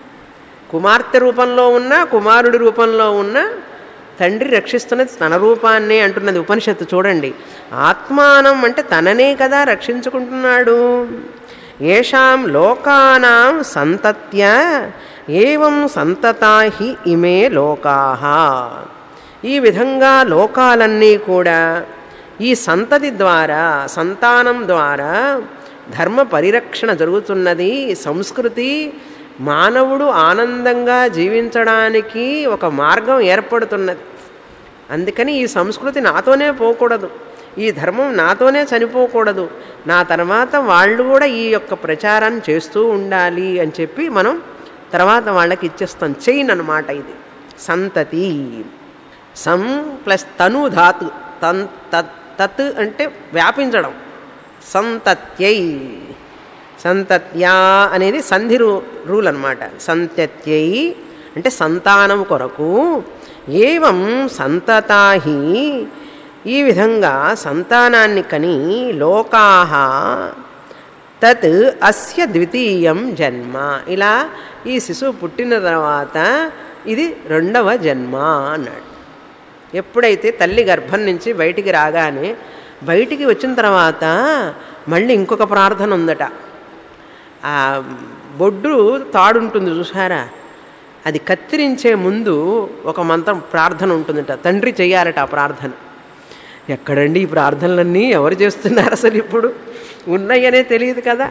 కుమార్తె రూపంలో ఉన్న కుమారుడి రూపంలో ఉన్న తండ్రి రక్షిస్తున్నది తన రూపాన్నే అంటున్నది ఉపనిషత్తు చూడండి ఆత్మానం అంటే తననే కదా రక్షించుకుంటున్నాడు ఏషాం లోకానాం సంతత్య ఏవం సంతతా హి ఇమే లోకాహ ఈ విధంగా లోకాలన్నీ కూడా ఈ సంతతి ద్వారా సంతానం ద్వారా ధర్మ పరిరక్షణ జరుగుతున్నది సంస్కృతి మానవుడు ఆనందంగా జీవించడానికి ఒక మార్గం ఏర్పడుతున్నది అందుకని ఈ సంస్కృతి నాతోనే పోకూడదు ఈ ధర్మం నాతోనే చనిపోకూడదు నా తర్వాత వాళ్ళు కూడా ఈ యొక్క ప్రచారాన్ని చేస్తూ ఉండాలి అని చెప్పి మనం తర్వాత వాళ్ళకి ఇచ్చేస్తాం చైన్ అనమాట ఇది సంతతి సం ప్లస్ తను ధాతు తన్ తత్ తత్ అంటే వ్యాపించడం సంతత్యై సంతత్యా అనేది సంధి రూ రూల్ అనమాట సంతత్యై అంటే సంతానం కొరకు ఏవం సంతతాహి ఈ విధంగా సంతానాన్ని కని లోకాహ తత్ అస్య ద్వితీయం జన్మ ఇలా ఈ శిశువు పుట్టిన తర్వాత ఇది రెండవ జన్మ అన్నాడు ఎప్పుడైతే తల్లి గర్భం నుంచి బయటికి రాగానే బయటికి వచ్చిన తర్వాత మళ్ళీ ఇంకొక ప్రార్థన ఉందట ఆ బొడ్డు తాడుంటుంది చూసారా అది కత్తిరించే ముందు ఒక మంత్రం ప్రార్థన ఉంటుందట తండ్రి చెయ్యాలట ఆ ప్రార్థన ఎక్కడండి ఈ ప్రార్థనలన్నీ ఎవరు చేస్తున్నారు అసలు ఇప్పుడు ఉన్నాయనే తెలియదు కదా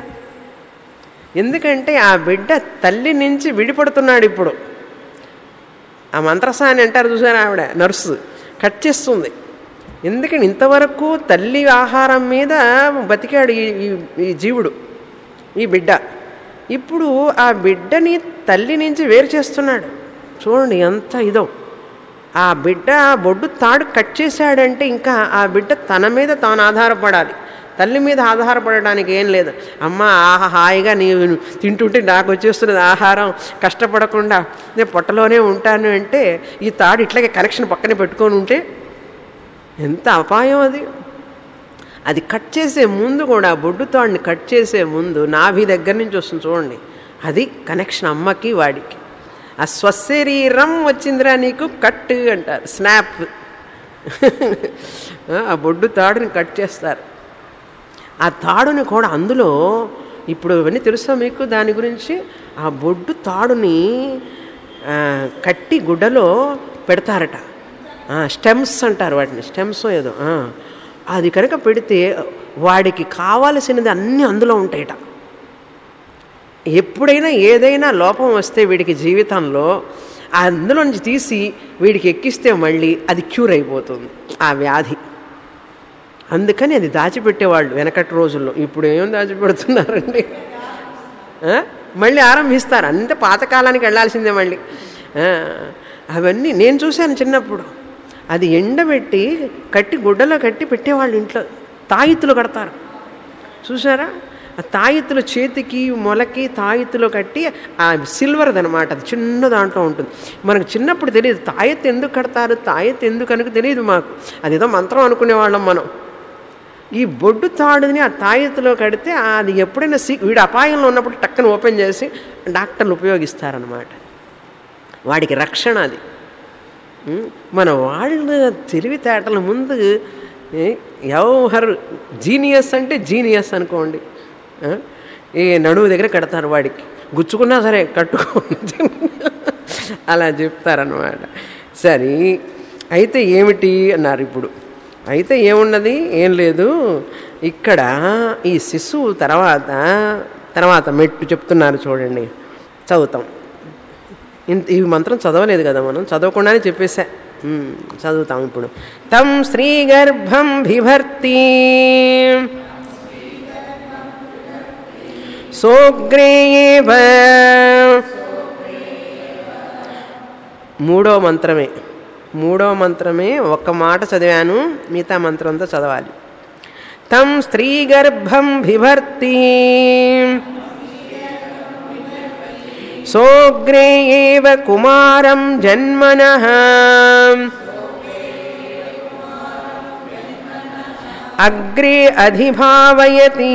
ఎందుకంటే ఆ బిడ్డ తల్లి నుంచి విడిపడుతున్నాడు ఇప్పుడు ఆ మంత్రసాని అంటారు చూసారా ఆవిడ నర్సు కట్ చేస్తుంది ఎందుకని ఇంతవరకు తల్లి ఆహారం మీద బతికాడు ఈ ఈ- ఈ జీవుడు ఈ బిడ్డ ఇప్పుడు ఆ బిడ్డని తల్లి నుంచి వేరు చేస్తున్నాడు చూడండి ఎంత ఇదో ఆ బిడ్డ ఆ బొడ్డు తాడు కట్ చేశాడంటే ఇంకా ఆ బిడ్డ తన మీద తాను ఆధారపడాలి తల్లి మీద ఆధారపడడానికి ఏం లేదు అమ్మ ఆహా హాయిగా నీవు తింటుంటే నాకు వచ్చేస్తున్నది ఆహారం కష్టపడకుండా నేను పొట్టలోనే ఉంటాను అంటే ఈ తాడు ఇట్లాగే కనెక్షన్ పక్కనే పెట్టుకొని ఉంటే ఎంత అపాయం అది అది కట్ చేసే ముందు కూడా బొడ్డు తాడిని కట్ చేసే ముందు నాభి దగ్గర నుంచి వస్తుంది చూడండి అది కనెక్షన్ అమ్మకి వాడికి ఆ స్వశరీరం వచ్చిందిరా నీకు కట్ అంటారు స్నాప్ ఆ బొడ్డు తాడుని కట్ చేస్తారు ఆ తాడుని కూడా అందులో ఇప్పుడు ఇవన్నీ తెలుసా మీకు దాని గురించి ఆ బొడ్డు తాడుని ఆ, ఆ, కట్టి గుడ్డలో పెడతారట స్టెమ్స్ అంటారు వాటిని స్టెమ్స్ ఏదో ఆ, అది కనుక పెడితే వాడికి కావాల్సినది అన్నీ అందులో ఉంటాయట ఎప్పుడైనా ఏదైనా లోపం వస్తే వీడికి జీవితంలో అందులో నుంచి తీసి వీడికి ఎక్కిస్తే మళ్ళీ అది క్యూర్ అయిపోతుంది ఆ వ్యాధి అందుకని అది దాచిపెట్టేవాళ్ళు వెనకటి రోజుల్లో ఇప్పుడు ఏం దాచిపెడుతున్నారండి ఆ? మళ్ళీ ఆరంభిస్తారు అంతే పాతకాలానికి వెళ్ళాల్సిందే మళ్ళీ ఆ, అవన్నీ నేను చూశాను చిన్నప్పుడు అది ఎండబెట్టి కట్టి గుడ్డలో కట్టి పెట్టేవాళ్ళు ఇంట్లో తాయిత్తులు కడతారు చూసారా ఆ తాయిత్తులు చేతికి మొలకి తాయిత్తులో కట్టి ఆ సిల్వర్ది అనమాట అది చిన్న దాంట్లో ఉంటుంది మనకు చిన్నప్పుడు తెలియదు తాయెత్తు ఎందుకు కడతారు తాయెత్తు ఎందుకు అనుకు తెలియదు మాకు అదేదో మంత్రం అనుకునేవాళ్ళం మనం ఈ బొడ్డు తాడుని ఆ తాయెత్తులో కడితే అది ఎప్పుడైనా సి వీడు అపాయంలో ఉన్నప్పుడు టక్కన ఓపెన్ చేసి డాక్టర్లు ఉపయోగిస్తారనమాట వాడికి రక్షణ అది ఉం? మన వాళ్ళ తెలివితేటల ముందు ఏ, ఎవరు జీనియస్ అంటే జీనియస్ అనుకోండి ఆ? ఈ నడువు దగ్గర కడతారు వాడికి గుచ్చుకున్నా సరే కట్టుకోండి అలా చెప్తారనమాట సరే అయితే ఏమిటి అన్నారు ఇప్పుడు అయితే ఏమున్నది ఏం లేదు ఇక్కడ ఈ శిశువు తర్వాత తర్వాత మెట్టు చెప్తున్నారు చూడండి చదువుతాం ఇంత ఈ మంత్రం చదవలేదు కదా మనం చదవకుండానే చెప్పేశా ఉమ్, చదువుతాం ఇప్పుడు తం శ్రీగర్భం బిభర్తి సోగ్రేయేవ మూడో మంత్రమే మూడో మంత్రమే ఒక్క మాట చదివాను మిగతా మంత్రంతో చదవాలి తం స్త్రీగర్భం బిభర్తి సోగ్రే ఏవ కుమారం జన్మన అగ్రే అధిభావయతి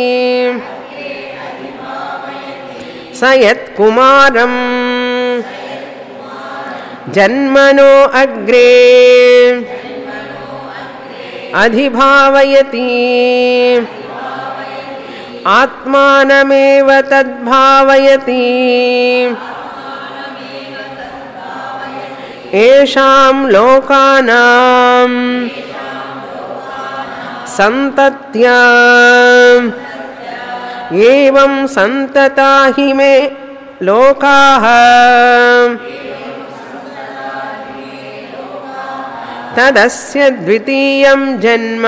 స యత్కుమారం జన్మనో అగ్రే అధిభావయతి ఆత్మానమేవ తద్భావయతి ఏషాం లోకానాం సంతత్యా ఏవం సంతతా హి మే లోకాః తదస్య ద్వితీయం జన్మ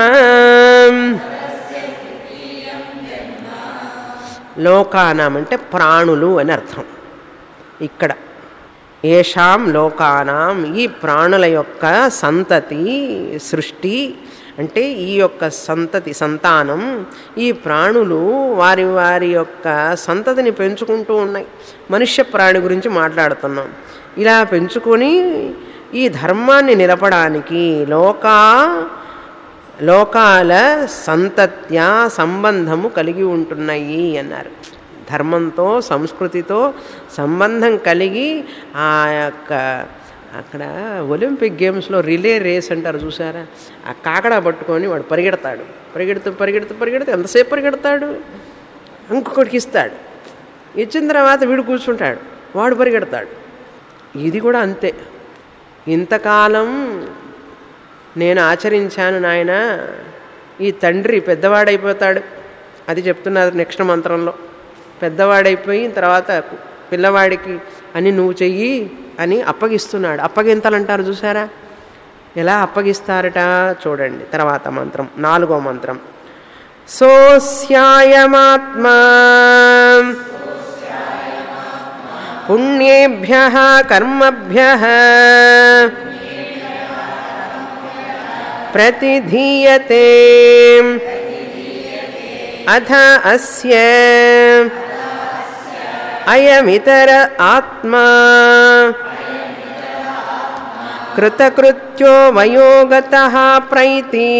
లోకానాం అంటే ప్రాణులు అని అర్థం ఇక్కడ ఏషాం లోకానాం ఈ ప్రాణుల యొక్క సంతతి సృష్టి అంటే ఈ యొక్క సంతతి సంతానం ఈ ప్రాణులు వారి వారి యొక్క సంతతిని పెంచుకుంటూ ఉన్నాయి మనుష్య ప్రాణి గురించి మాట్లాడుతున్నాం ఇలా పెంచుకొని ఈ ధర్మాన్ని నిలపడానికి లోకా లోకాల సంతత్య సంబంధము కలిగి ఉంటున్నాయి అన్నారు ధర్మంతో సంస్కృతితో సంబంధం కలిగి ఆ యొక్క అక్కడ ఒలింపిక్ గేమ్స్లో రిలే రేస్ అంటారు చూసారా ఆ కాకడ పట్టుకొని వాడు పరిగెడతాడు పరిగెడుతూ పరిగెడుతూ పరిగెడుతూ ఎంతసేపు పరిగెడతాడు ఇంకొకటికి ఇస్తాడు ఇచ్చిన తర్వాత వీడు కూర్చుంటాడు వాడు పరిగెడతాడు ఇది కూడా అంతే ఇంతకాలం నేను ఆచరించాను నాయన ఈ తండ్రి పెద్దవాడైపోతాడు అది చెప్తున్నారు నెక్స్ట్ మంత్రంలో పెద్దవాడైపోయి తర్వాత పిల్లవాడికి అని నువ్వు చెయ్యి అని అప్పగిస్తున్నాడు అప్పగింతలు అంటారు చూసారా ఎలా అప్పగిస్తారట చూడండి తర్వాత మంత్రం నాలుగో మంత్రం సోస్యాయమాత్మా పుణ్యేభ్య కర్మభ్య ప్రతిధీయతే అథ అస్య అయమితర ఆత్మా కృతకృత్యో వయోగత ప్రైతి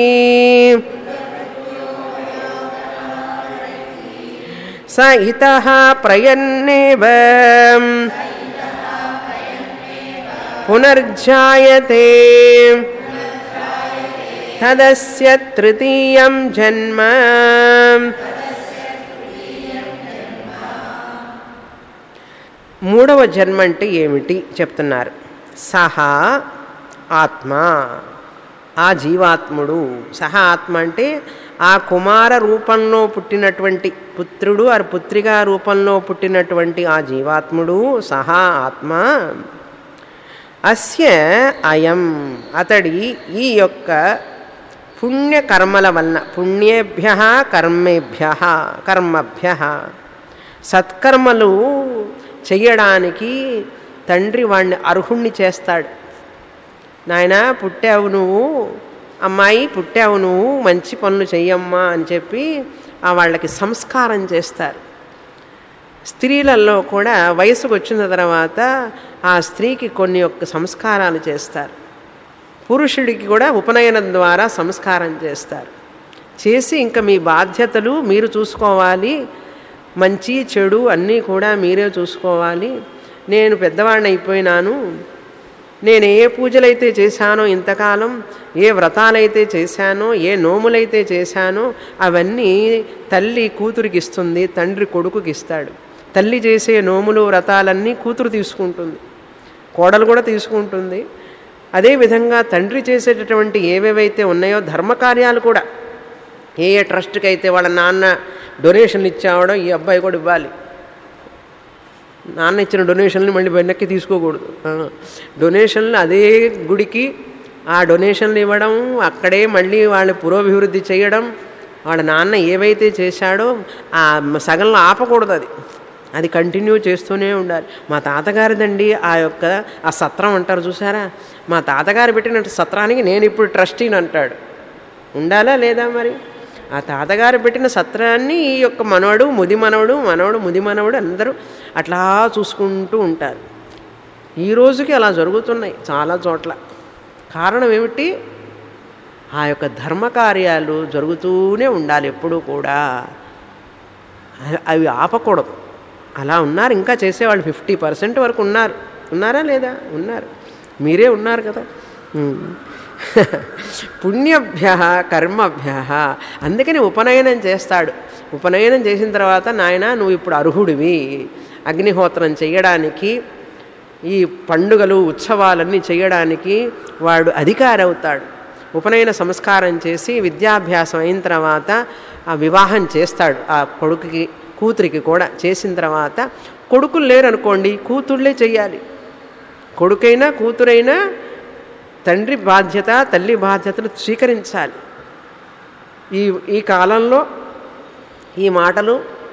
స ఇత ప్రయన్నేవ పునర్జాయతే తదస్య తృతీయం జన్మ మూడవ మూడవ జన్మ అంటే ఏమిటి చెప్తున్నారు సహా ఆత్మ ఆ జీవాత్ముడు సహా ఆత్మ అంటే ఆ కుమార రూపంలో పుట్టినటువంటి పుత్రుడు ఆ పుత్రిగా రూపంలో పుట్టినటువంటి ఆ జీవాత్ముడు సహా ఆత్మ అస్య అయం అతడి ఈ యొక్క పుణ్యకర్మల వలన పుణ్యేభ్య కర్మేభ్య కర్మభ్య సత్కర్మలు చెయ్యడానికి తండ్రి వాడిని అర్హుణ్ణి చేస్తాడు నాయన పుట్టావు నువ్వు అమ్మాయి పుట్టావు నువ్వు మంచి పనులు చెయ్యమ్మా అని చెప్పి ఆ వాళ్ళకి సంస్కారం చేస్తారు స్త్రీలలో కూడా వయసుకు వచ్చిన తర్వాత ఆ స్త్రీకి కొన్ని యొక్క సంస్కారాలు చేస్తారు పురుషుడికి కూడా ఉపనయనం ద్వారా సంస్కారం చేస్తారు చేసి ఇంకా మీ బాధ్యతలు మీరు చూసుకోవాలి మంచి చెడు అన్నీ కూడా మీరే చూసుకోవాలి నేను పెద్దవాడిని అయిపోయినాను నేను ఏ పూజలైతే చేశానో ఇంతకాలం ఏ వ్రతాలైతే చేశానో ఏ నోములైతే చేశానో అవన్నీ తల్లి కూతురికి ఇస్తుంది తండ్రి కొడుకుకి ఇస్తాడు తల్లి చేసే నోములు వ్రతాలన్నీ కూతురు తీసుకుంటుంది కోడలు కూడా తీసుకుంటుంది అదేవిధంగా తండ్రి చేసేటటువంటి ఏవేవైతే ఉన్నాయో ధర్మకార్యాలు కూడా ఏ ఏ ట్రస్ట్కి అయితే వాళ్ళ నాన్న డొనేషన్లు ఇచ్చావడో ఈ అబ్బాయి కూడా ఇవ్వాలి నాన్న ఇచ్చిన డొనేషన్లు మళ్ళీ వెనక్కి తీసుకోకూడదు ఆ, డొనేషన్లు అదే గుడికి ఆ డొనేషన్లు ఇవ్వడం అక్కడే మళ్ళీ వాళ్ళు పురోభివృద్ధి చేయడం వాళ్ళ నాన్న ఏవైతే చేశాడో ఆ సగంలో ఆపకూడదు అది అది కంటిన్యూ చేస్తూనే ఉండాలి మా తాతగారిదండి ఆ యొక్క ఆ సత్రం అంటారు చూసారా మా తాతగారు పెట్టిన సత్రానికి నేను ఇప్పుడు ట్రస్టీని అంటాడు ఉండాలా లేదా మరి ఆ తాతగారు పెట్టిన సత్రాన్ని ఈ యొక్క మనవడు ముది మనవడు మనవడు ముది మనవడు అందరూ అట్లా చూసుకుంటూ ఉంటారు ఈ రోజుకి అలా జరుగుతున్నాయి చాలా చోట్ల కారణం ఏమిటి ఆ యొక్క ధర్మకార్యాలు జరుగుతూనే ఉండాలి ఎప్పుడూ కూడా అ- అవి ఆపకూడదు అలా ఉన్నారు ఇంకా చేసేవాళ్ళు ఫిఫ్టీ పర్సెంట్ వరకు ఉన్నారు ఉన్నారా లేదా ఉన్నారు మీరే ఉన్నారు కదా ఉమ్. పుణ్యభ్య కర్మభ్య అందుకని ఉపనయనం చేస్తాడు ఉపనయనం చేసిన తర్వాత నాయన నువ్వు ఇప్పుడు అర్హుడివి అగ్నిహోత్రం చేయడానికి ఈ పండుగలు ఉత్సవాలన్నీ చేయడానికి వాడు అధికారి అవుతాడు ఉపనయన సంస్కారం చేసి విద్యాభ్యాసం అయిన తర్వాత ఆ వివాహం చేస్తాడు ఆ కొడుకుకి కూతురికి కూడా చేసిన తర్వాత కొడుకులు లేరనుకోండి కూతుళ్ళే చెయ్యాలి కొడుకైనా కూతురైనా తండ్రి బాధ్యత తల్లి బాధ్యతలు స్వీకరించాలి ఈ ఈ కాలంలో ఈ మాటలు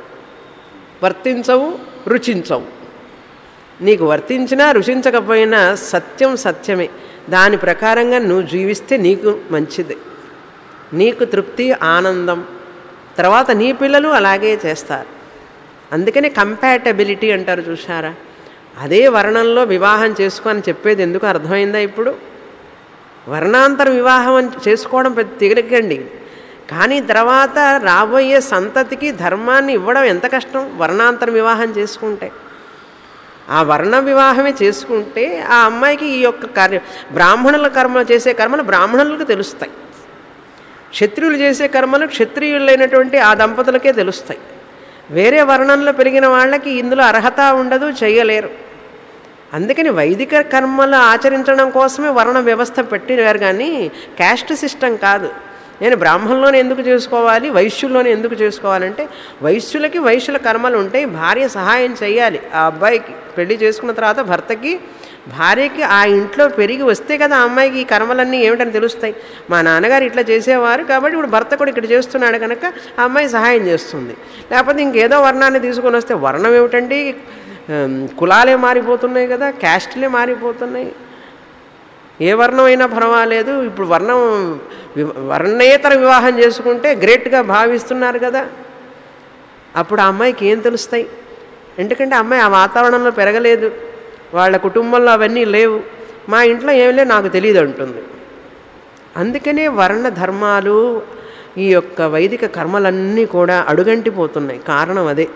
వర్తించవు రుచించవు నీకు వర్తించినా రుచించకపోయినా సత్యం సత్యమే దాని ప్రకారంగా నువ్వు జీవిస్తే నీకు మంచిది నీకు తృప్తి ఆనందం తర్వాత నీ పిల్లలు అలాగే చేస్తారు అందుకని కంపాటబిలిటీ అంటారు చూసారా అదే వర్ణంలో వివాహం చేసుకొని చెప్పేది ఎందుకు అర్థమైందా ఇప్పుడు వర్ణాంతర వివాహం అని చేసుకోవడం పెద్ద తిరగండి కానీ తర్వాత రాబోయే సంతతికి ధర్మాన్ని ఇవ్వడం ఎంత కష్టం వర్ణాంతర వివాహం చేసుకుంటే ఆ వర్ణ వివాహమే చేసుకుంటే ఆ అమ్మాయికి ఈ యొక్క కార్య బ్రాహ్మణుల కర్మ చేసే కర్మలు బ్రాహ్మణులకు తెలుస్తాయి క్షత్రియులు చేసే కర్మలు క్షత్రియులైనటువంటి ఆ దంపతులకే తెలుస్తాయి వేరే వర్ణంలో పెరిగిన వాళ్ళకి ఇందులో అర్హత ఉండదు చేయలేరు అందుకని వైదిక కర్మలు ఆచరించడం కోసమే వర్ణ వ్యవస్థ పెట్టినారు కానీ క్యాస్ట్ సిస్టమ్ కాదు నేను బ్రాహ్మణులోనే ఎందుకు చేసుకోవాలి వైశ్యుల్లోనే ఎందుకు చేసుకోవాలంటే వైశ్యులకి వైశ్యుల కర్మలు ఉంటాయి భార్య సహాయం చేయాలి ఆ అబ్బాయికి పెళ్లి చేసుకున్న తర్వాత భర్తకి భార్యకి ఆ ఇంట్లో పెరిగి వస్తే కదా ఆ అమ్మాయికి ఈ కర్మలన్నీ ఏమిటని తెలుస్తాయి మా నాన్నగారు ఇట్లా చేసేవారు కాబట్టి ఇప్పుడు భర్త కూడా ఇక్కడ చేస్తున్నాడు కనుక ఆ అమ్మాయి సహాయం చేస్తుంది లేకపోతే ఇంకేదో వర్ణాన్ని తీసుకొని వస్తే వర్ణం ఏమిటండి ఉమ్, కులాలే మారిపోతున్నాయి కదా క్యాస్ట్లే మారిపోతున్నాయి ఏ వర్ణం అయినా పర్వాలేదు ఇప్పుడు వర్ణం వి- వర్ణేతర వివాహం చేసుకుంటే గ్రేట్గా భావిస్తున్నారు కదా అప్పుడు ఆ అమ్మాయికి ఏం తెలుస్తాయి ఎందుకంటే ఆ అమ్మాయి ఆ వాతావరణంలో పెరగలేదు వాళ్ళ కుటుంబంలో అవన్నీ లేవు మా ఇంట్లో ఏం లేవు నాకు తెలియదు అంటుంది అందుకనే వర్ణ ధర్మాలు ఈ యొక్క వైదిక కర్మలన్నీ కూడా అడుగంటిపోతున్నాయి కారణం అదే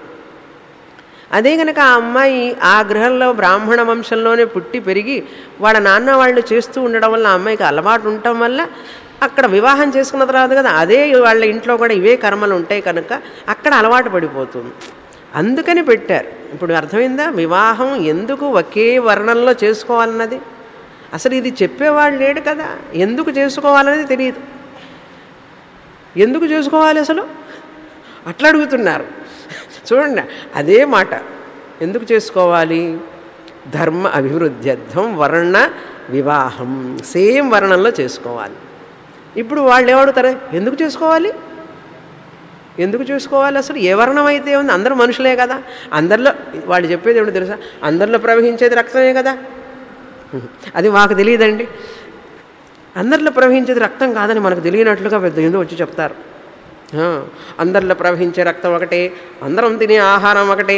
అదే కనుక ఆ అమ్మాయి ఆ గృహంలో బ్రాహ్మణ వంశంలోనే పుట్టి పెరిగి వాళ్ళ నాన్న వాళ్ళు చేస్తూ ఉండడం వల్ల ఆ అమ్మాయికి అలవాటు ఉండటం వల్ల అక్కడ వివాహం చేసుకున్న తర్వాత కదా అదే వాళ్ళ ఇంట్లో కూడా ఇవే కర్మలు ఉంటాయి కనుక అక్కడ అలవాటు పడిపోతుంది అందుకని పెట్టారు ఇప్పుడు అర్థమైందా వివాహం ఎందుకు ఒకే వర్ణంలో చేసుకోవాలన్నది అసలు ఇది చెప్పేవాడు లేడు కదా ఎందుకు చేసుకోవాలనేది తెలియదు ఎందుకు చేసుకోవాలి అసలు అట్లా అడుగుతున్నారు చూడండి అదే మాట ఎందుకు చేసుకోవాలి ధర్మ అభివృద్ధ్యర్థం వర్ణ వివాహం సేమ్ వర్ణంలో చేసుకోవాలి ఇప్పుడు వాళ్ళు ఏమడుగుతారు ఎందుకు చేసుకోవాలి ఎందుకు చూసుకోవాలి అసలు ఏ వర్ణం అయితే ఉంది అందరూ మనుషులే కదా అందరిలో వాళ్ళు చెప్పేది ఏమిటో తెలుసా అందరిలో ప్రవహించేది రక్తమే కదా అది మాకు తెలియదండి అందరిలో ప్రవహించేది రక్తం కాదని మనకు తెలియనట్లుగా పెద్ద ఎందుకు వచ్చి చెప్తారు ఆ, అందరిలో ప్రవహించే రక్తం ఒకటే అందరం తినే ఆహారం ఒకటే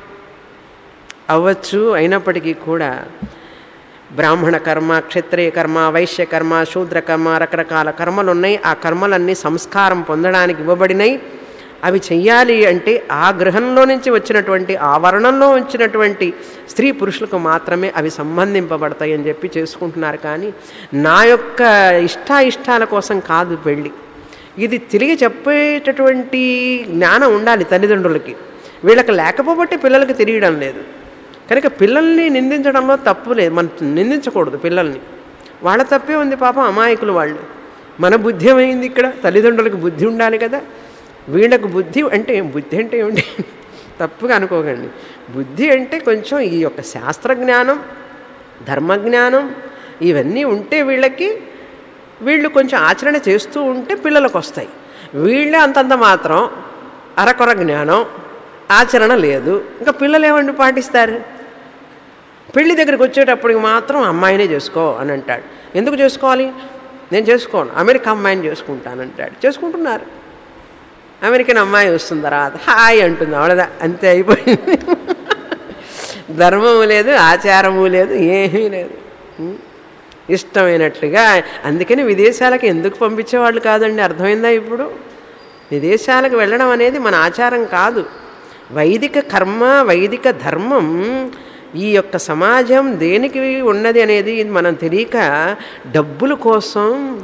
అవ్వచ్చు అయినప్పటికీ కూడా బ్రాహ్మణ కర్మ క్షత్రియ కర్మ వైశ్య కర్మ శూద్ర కర్మ రకరకాల కర్మలు ఉన్నాయి ఆ కర్మలన్నీ సంస్కారం పొందడానికి ఇవ్వబడినాయి అవి చెయ్యాలి అంటే ఆ గృహంలో నుంచి వచ్చినటువంటి ఆ వర్ణంలో వచ్చినటువంటి స్త్రీ పురుషులకు మాత్రమే అవి సంబంధింపబడతాయి అని చెప్పి చేసుకుంటున్నారు కానీ నా యొక్క ఇష్టాయిష్టాల కోసం కాదు పెళ్ళి ఇది తిరిగి చెప్పేటటువంటి జ్ఞానం ఉండాలి తల్లిదండ్రులకి వీళ్ళకి లేకపోబట్టి పిల్లలకి తెలియడం లేదు కనుక పిల్లల్ని నిందించడంలో తప్పు లేదు మనం నిందించకూడదు పిల్లల్ని వాళ్ళ తప్పే ఉంది పాపం అమాయకులు వాళ్ళు మన బుద్ధి ఏమైంది ఇక్కడ తల్లిదండ్రులకు బుద్ధి ఉండాలి కదా వీళ్ళకు బుద్ధి అంటే బుద్ధి అంటే ఏమిటి తప్పుగా అనుకోకండి బుద్ధి అంటే కొంచెం ఈ యొక్క శాస్త్రజ్ఞానం ధర్మజ్ఞానం ఇవన్నీ ఉంటే వీళ్ళకి వీళ్ళు కొంచెం ఆచరణ చేస్తూ ఉంటే పిల్లలకు వస్తాయి వీళ్ళే అంతంత మాత్రం అరకొర జ్ఞానం ఆచరణ లేదు ఇంకా పిల్లలు ఏమండి పాటిస్తారు పెళ్లి దగ్గరికి వచ్చేటప్పటికి మాత్రం అమ్మాయినే చేసుకో అని అంటాడు ఎందుకు చేసుకోవాలి నేను చేసుకోను అమెరికా అమ్మాయిని చేసుకుంటానంటాడు చేసుకుంటున్నారు అమెరికన్ అమ్మాయి వస్తుంది తర్వాత హాయ్ అంటుంది అవడదా అంతే అయిపోయింది ధర్మము లేదు ఆచారము లేదు ఏమీ లేదు ఉం? ఇష్టమైనట్లుగా అందుకని విదేశాలకు ఎందుకు పంపించేవాళ్ళు కాదండి అర్థమైందా ఇప్పుడు విదేశాలకు వెళ్ళడం అనేది మన ఆచారం కాదు వైదిక కర్మ వైదిక ధర్మం ఈ యొక్క సమాజం దేనికి ఉన్నది అనేది మనం తెలియక డబ్బుల కోసం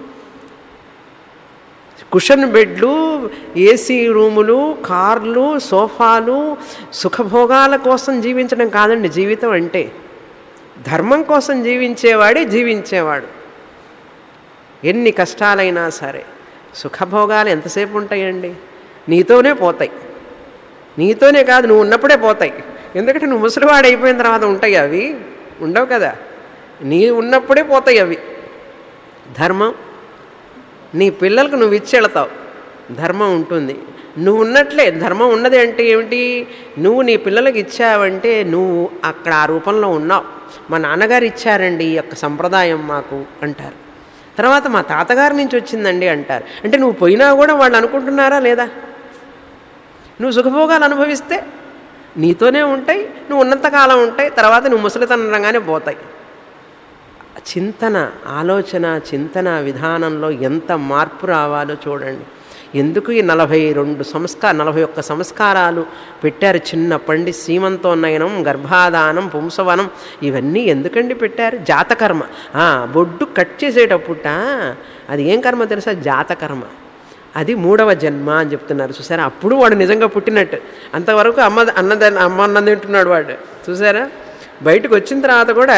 కుషన్ బెడ్లు ఏసీ రూములు కార్లు సోఫాలు సుఖభోగాల కోసం జీవించడం కాదండి జీవితం అంటే ధర్మం కోసం జీవించేవాడే జీవించేవాడు ఎన్ని కష్టాలైనా సరే సుఖభోగాలు ఎంతసేపు ఉంటాయండి నీతోనే పోతాయి నీతోనే కాదు నువ్వు ఉన్నప్పుడే పోతాయి ఎందుకంటే నువ్వు ముసలివాడు అయిపోయిన తర్వాత ఉంటాయి అవి ఉండవు కదా నీ ఉన్నప్పుడే పోతాయి అవి ధర్మం నీ పిల్లలకు నువ్వు ఇచ్చెళతావు ధర్మం ఉంటుంది నువ్వు ఉన్నట్లే ధర్మం ఉన్నది అంటే ఏమిటి నువ్వు నీ పిల్లలకు ఇచ్చావంటే నువ్వు అక్కడ ఆ రూపంలో ఉన్నావు మా నాన్నగారు ఇచ్చారండి ఈ యొక్క సంప్రదాయం మాకు అంటారు తర్వాత మా తాతగారి నుంచి వచ్చిందండి అంటారు అంటే నువ్వు పోయినా కూడా వాళ్ళు అనుకుంటున్నారా లేదా నువ్వు సుఖభోగాలు అనుభవిస్తే నీతోనే ఉంటాయి నువ్వు ఉన్నంతకాలం ఉంటాయి తర్వాత నువ్వు ముసలితనంగానే పోతాయి చింతన ఆలోచన చింతన విధానంలో ఎంత మార్పు రావాలో చూడండి ఎందుకు ఈ నలభై రెండు సంస్కార నలభై ఒక్క సంస్కారాలు పెట్టారు చిన్నప్పండి సీమంతోన్నయనం గర్భాధానం పుంసవనం ఇవన్నీ ఎందుకండి పెట్టారు జాతకర్మ ఆ, బొడ్డు కట్ చేసేటప్పుట అది ఏం కర్మ తెలుసా జాతకర్మ అది మూడవ జన్మ అని చెప్తున్నారు చూసారా అప్పుడు వాడు నిజంగా పుట్టినట్టు అంతవరకు అమ్మ అన్నద అమ్మ అన్నం తింటున్నాడు వాడు చూసారా బయటకు వచ్చిన తర్వాత కూడా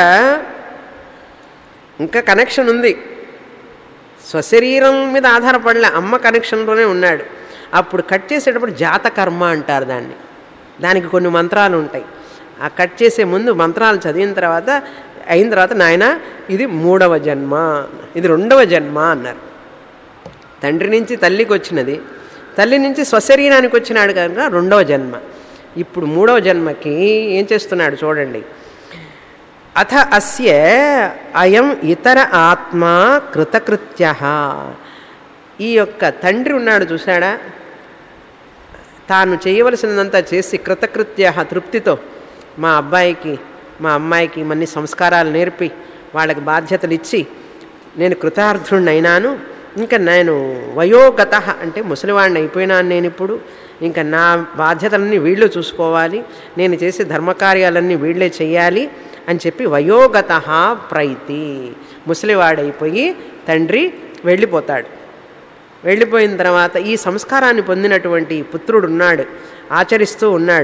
ఇంకా కనెక్షన్ ఉంది స్వశరీరం మీద ఆధారపడలే అమ్మ కనెక్షన్లోనే ఉన్నాడు అప్పుడు కట్ చేసేటప్పుడు జాతకర్మ అంటారు దాన్ని దానికి కొన్ని మంత్రాలు ఉంటాయి ఆ కట్ చేసే ముందు మంత్రాలు చదివిన తర్వాత అయిన తర్వాత నాయన ఇది మూడవ జన్మ ఇది రెండవ జన్మ అన్నారు తండ్రి నుంచి తల్లికి వచ్చినది తల్లి నుంచి స్వశరీరానికి వచ్చినాడు కనుక రెండవ జన్మ ఇప్పుడు మూడవ జన్మకి ఏం చేస్తున్నాడు చూడండి అథ అస్య అయం ఇతర ఆత్మ కృతకృత్య ఈ యొక్క తండ్రి ఉన్నాడు చూశాడా తాను చేయవలసినంతా చేసి కృతకృత్య తృప్తితో మా అబ్బాయికి మా అమ్మాయికి మన్ని సంస్కారాలు నేర్పి వాళ్ళకి బాధ్యతలు ఇచ్చి నేను కృతార్థుడిని అయినాను ఇంకా నేను వయోగత అంటే ముసలివాడిని అయిపోయినాను నేను ఇప్పుడు ఇంకా నా బాధ్యతలన్నీ వీళ్ళు చూసుకోవాలి నేను చేసే ధర్మకార్యాలన్నీ వీళ్ళే చేయాలి అని చెప్పి వయోగత ప్రైతి ముసలివాడైపోయి తండ్రి వెళ్ళిపోతాడు వెళ్ళిపోయిన తర్వాత ఈ సంస్కారాన్ని పొందినటువంటి పుత్రుడు ఉన్నాడు ఆచరిస్తూ ఉన్నాడు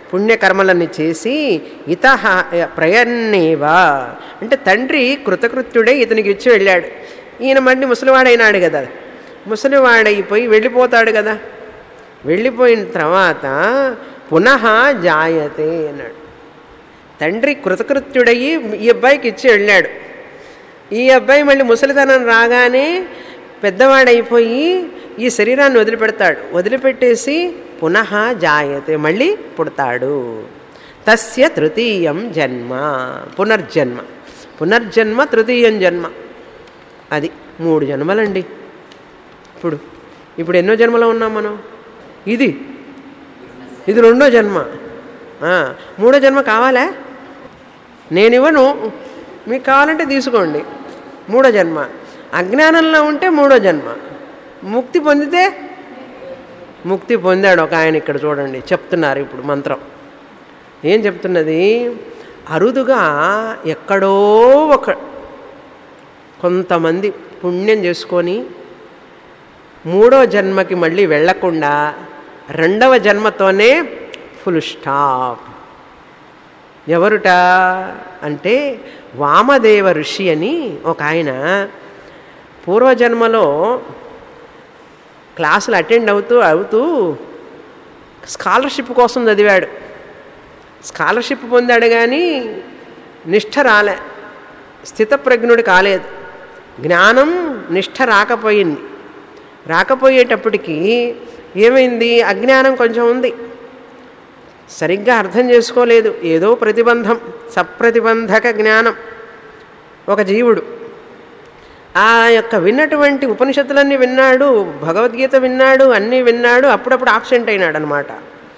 పుణ్యకర్మలన్నీ చేసి ఇత ప్రయన్నేవా అంటే తండ్రి కృతకృత్యుడై ఇతనికి ఇచ్చి వెళ్ళాడు ఈయన మళ్ళీ ముసలివాడైనాడు కదా ముసలివాడైపోయి వెళ్ళిపోతాడు కదా వెళ్ళిపోయిన తర్వాత పునః జాయతే అన్నాడు తండ్రి కృతకృత్యుడయ్యి ఈ అబ్బాయికి ఇచ్చి వెళ్ళాడు ఈ అబ్బాయి మళ్ళీ ముసలితనం రాగానే పెద్దవాడైపోయి ఈ శరీరాన్ని వదిలిపెడతాడు వదిలిపెట్టేసి పునః జాయతే మళ్ళీ పుడతాడు తస్య తృతీయం జన్మ పునర్జన్మ పునర్జన్మ తృతీయం జన్మ అది మూడు జన్మలండి ఇప్పుడు ఇప్పుడు ఎన్నో జన్మలో ఉన్నాం మనం ఇది ఇది రెండో జన్మ ఆ, మూడో జన్మ కావాలా నేనివ్వను మీకు కావాలంటే తీసుకోండి మూడో జన్మ అజ్ఞానంలో ఉంటే మూడో జన్మ ముక్తి పొందితే ముక్తి పొందాడు ఒక ఆయన ఇక్కడ చూడండి చెప్తున్నారు ఇప్పుడు మంత్రం ఏం చెప్తున్నది అరుదుగా ఎక్కడో ఒక కొంతమంది పుణ్యం చేసుకొని మూడో జన్మకి మళ్ళీ వెళ్లకుండా రెండవ జన్మతోనే ఫుల్ స్టాప్ ఎవరుట అంటే వామదేవ ఋషి అని ఒక ఆయన పూర్వజన్మలో క్లాసులు అటెండ్ అవుతూ అవుతూ స్కాలర్షిప్ కోసం చదివాడు స్కాలర్షిప్ పొందాడు కానీ నిష్ఠ రాలే స్థితప్రజ్ఞుడు కాలేదు జ్ఞానం నిష్ఠ రాకపోయింది రాకపోయేటప్పటికీ ఏమైంది అజ్ఞానం కొంచెం ఉంది సరిగ్గా అర్థం చేసుకోలేదు ఏదో ప్రతిబంధం సప్రతిబంధక జ్ఞానం ఒక జీవుడు ఆ యొక్క విన్నటువంటి ఉపనిషత్తులన్నీ విన్నాడు భగవద్గీత విన్నాడు అన్నీ విన్నాడు అప్పుడప్పుడు ఆబ్సెంట్ అయినాడు అనమాట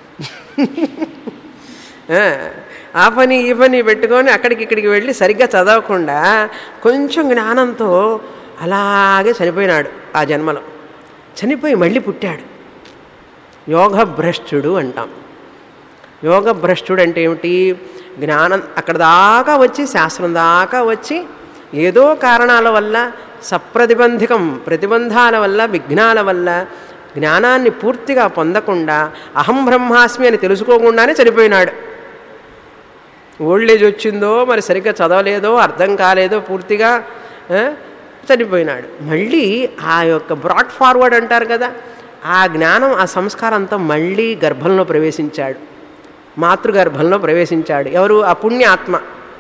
ఆ పని ఈ పని పెట్టుకొని అక్కడికి ఇక్కడికి వెళ్ళి సరిగ్గా చదవకుండా కొంచెం జ్ఞానంతో అలాగే చనిపోయినాడు ఆ జన్మలో చనిపోయి మళ్ళీ పుట్టాడు యోగభ్రష్టుడు అంటాం యోగభ్రష్టుడు అంటే ఏమిటి జ్ఞానం అక్కడ దాకా వచ్చి శాస్త్రం దాకా వచ్చి ఏదో కారణాల వల్ల సప్రతిబంధికం ప్రతిబంధాల వల్ల విఘ్నాల వల్ల జ్ఞానాన్ని పూర్తిగా పొందకుండా అహం బ్రహ్మాస్మి అని తెలుసుకోకుండానే చనిపోయినాడు ఓల్డ్ ఏజ్ వచ్చిందో మరి సరిగ్గా చదవలేదో అర్థం కాలేదో పూర్తిగా ఆ, చనిపోయినాడు మళ్ళీ ఆ యొక్క బ్రాడ్ ఫార్వర్డ్ అంటారు కదా ఆ జ్ఞానం ఆ సంస్కారంతో మళ్ళీ గర్భంలో ప్రవేశించాడు మాతృగర్భంలో ప్రవేశించాడు ఎవరు ఆ పుణ్యాత్మ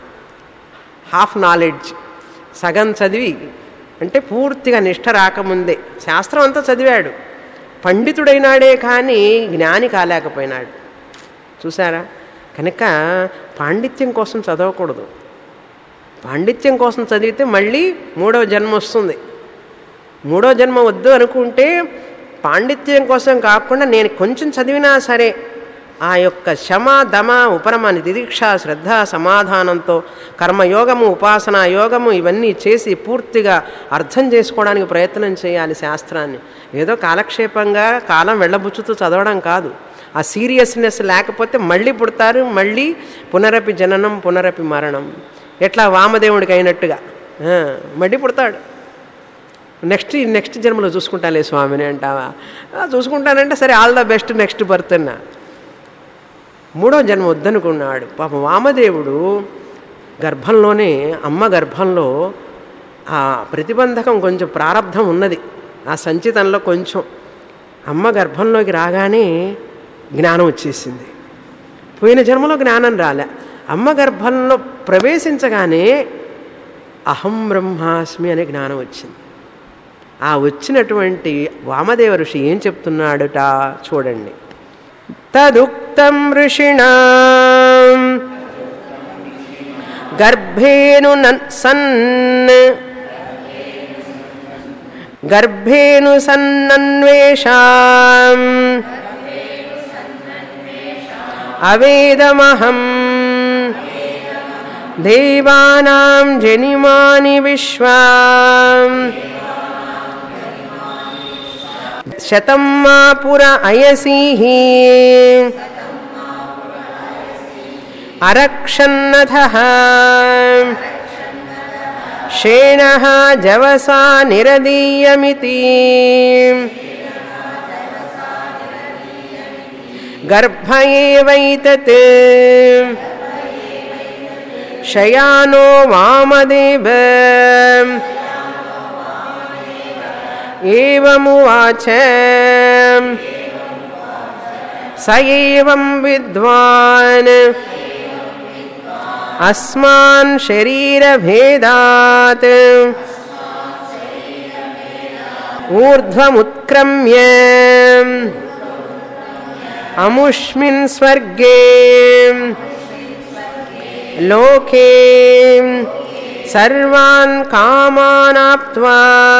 హాఫ్ నాలెడ్జ్ సగం చదివి అంటే పూర్తిగా నిష్ఠ రాకముందే శాస్త్రం అంతా చదివాడు పండితుడైనాడే కానీ జ్ఞాని కాలేకపోయినాడు చూసారా కనుక పాండిత్యం కోసం చదవకూడదు పాండిత్యం కోసం చదివితే మళ్ళీ మూడవ జన్మ వస్తుంది మూడో జన్మ వద్దు అనుకుంటే పాండిత్యం కోసం కాకుండా నేను కొంచెం చదివినా సరే ఆ యొక్క శమ దమ ఉపరమాన్ని తిదీక్ష శ్రద్ధ సమాధానంతో కర్మయోగము ఉపాసనా యోగము ఇవన్నీ చేసి పూర్తిగా అర్థం చేసుకోవడానికి ప్రయత్నం చేయాలి శాస్త్రాన్ని ఏదో కాలక్షేపంగా కాలం వెళ్ళబుచ్చుతూ చదవడం కాదు ఆ సీరియస్నెస్ లేకపోతే మళ్ళీ పుడతారు మళ్ళీ పునరపి జననం పునరపి మరణం ఎట్లా వామదేవుడికి అయినట్టుగా ఆ, మళ్ళీ పుడతాడు నెక్స్ట్ నెక్స్ట్ జన్మలో చూసుకుంటాలే స్వామిని అంటావా "ఆ, చూసుకుంటానంటే సరే all the best next birth అన్నా మూడో జన్మ వద్దనుకున్నాడు పాపం వామదేవుడు గర్భంలోనే అమ్మ గర్భంలో ఆ ప్రతిబంధకం కొంచెం ప్రారంధం ఉన్నది ఆ సంచితంలో కొంచెం అమ్మ గర్భంలోకి రాగానే జ్ఞానం వచ్చేసింది పోయిన జన్మలో జ్ఞానం రాలే అమ్మ గర్భంలో ప్రవేశించగానే అహం బ్రహ్మాస్మి అనే జ్ఞానం వచ్చింది ఆ వచ్చినటువంటి వామదేవ ఋషి ఏం చెప్తున్నాడుట చూడండి తదుక్తం ఋషిణా గర్భేను నన్- సన్ గర్భేను సన్నన్వేషాం అవేదమహం దేవానాం జనిమాని విశ్వా శతం మా పుర అయసీః అరక్షన్నథ షేణ జవసా నిరదీయమితి గర్భ ఏవైతత్ శయానో వామదేవ ఏవమువాచ స ఏవం విద్వాన్ అస్మాన్ శరీరభేదాత్ ఊర్ధ్వముత్క్రమ్య అముష్మిన్ స్వర్గే లోకే సర్వాన్ కామానాప్త్వా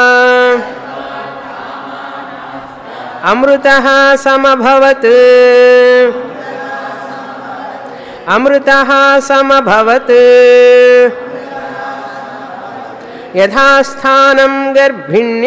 అమృత సమభవత్ అమృత సమభవత్ యథాస్థానం గర్భిణ్య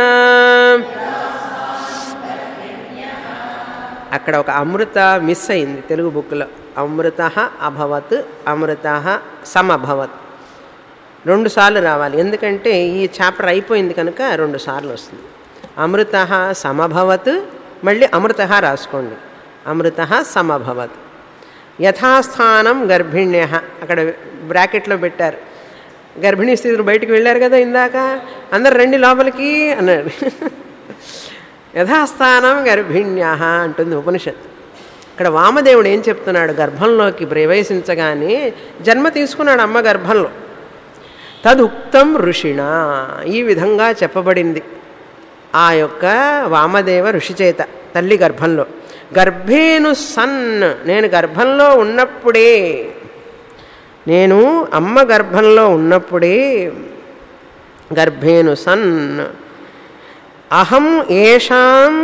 అక్కడ ఒక అమృత మిస్ అయింది తెలుగు బుక్లో అమృత అభవత్ అమృత సమభవత్ రెండు సార్లు రావాలి ఎందుకంటే ఈ చాప్టర్ అయిపోయింది కనుక రెండు సార్లు వస్తుంది అమృత సమభవత్ మళ్ళీ అమృత రాసుకోండి అమృత సమభవత్ యథాస్థానం గర్భిణ్య అక్కడ బ్రాకెట్లో పెట్టారు గర్భిణీ స్థితిలో బయటికి వెళ్ళారు కదా ఇందాక అందరు రండి లోపలికి అన్నాడు యథాస్థానం గర్భిణ్య అంటుంది ఉపనిషత్ ఇక్కడ వామదేవుడు ఏం చెప్తున్నాడు గర్భంలోకి ప్రవేశించగానే జన్మ తీసుకున్నాడు అమ్మ గర్భంలో తదుక్తం ఋషిణ ఈ విధంగా చెప్పబడింది ఆ యొక్క వామదేవ ఋషి చేత తల్లి గర్భంలో గర్భేను సన్ నేను గర్భంలో ఉన్నప్పుడే నేను అమ్మ గర్భంలో ఉన్నప్పుడే గర్భేను సన్ అహం ఏషాం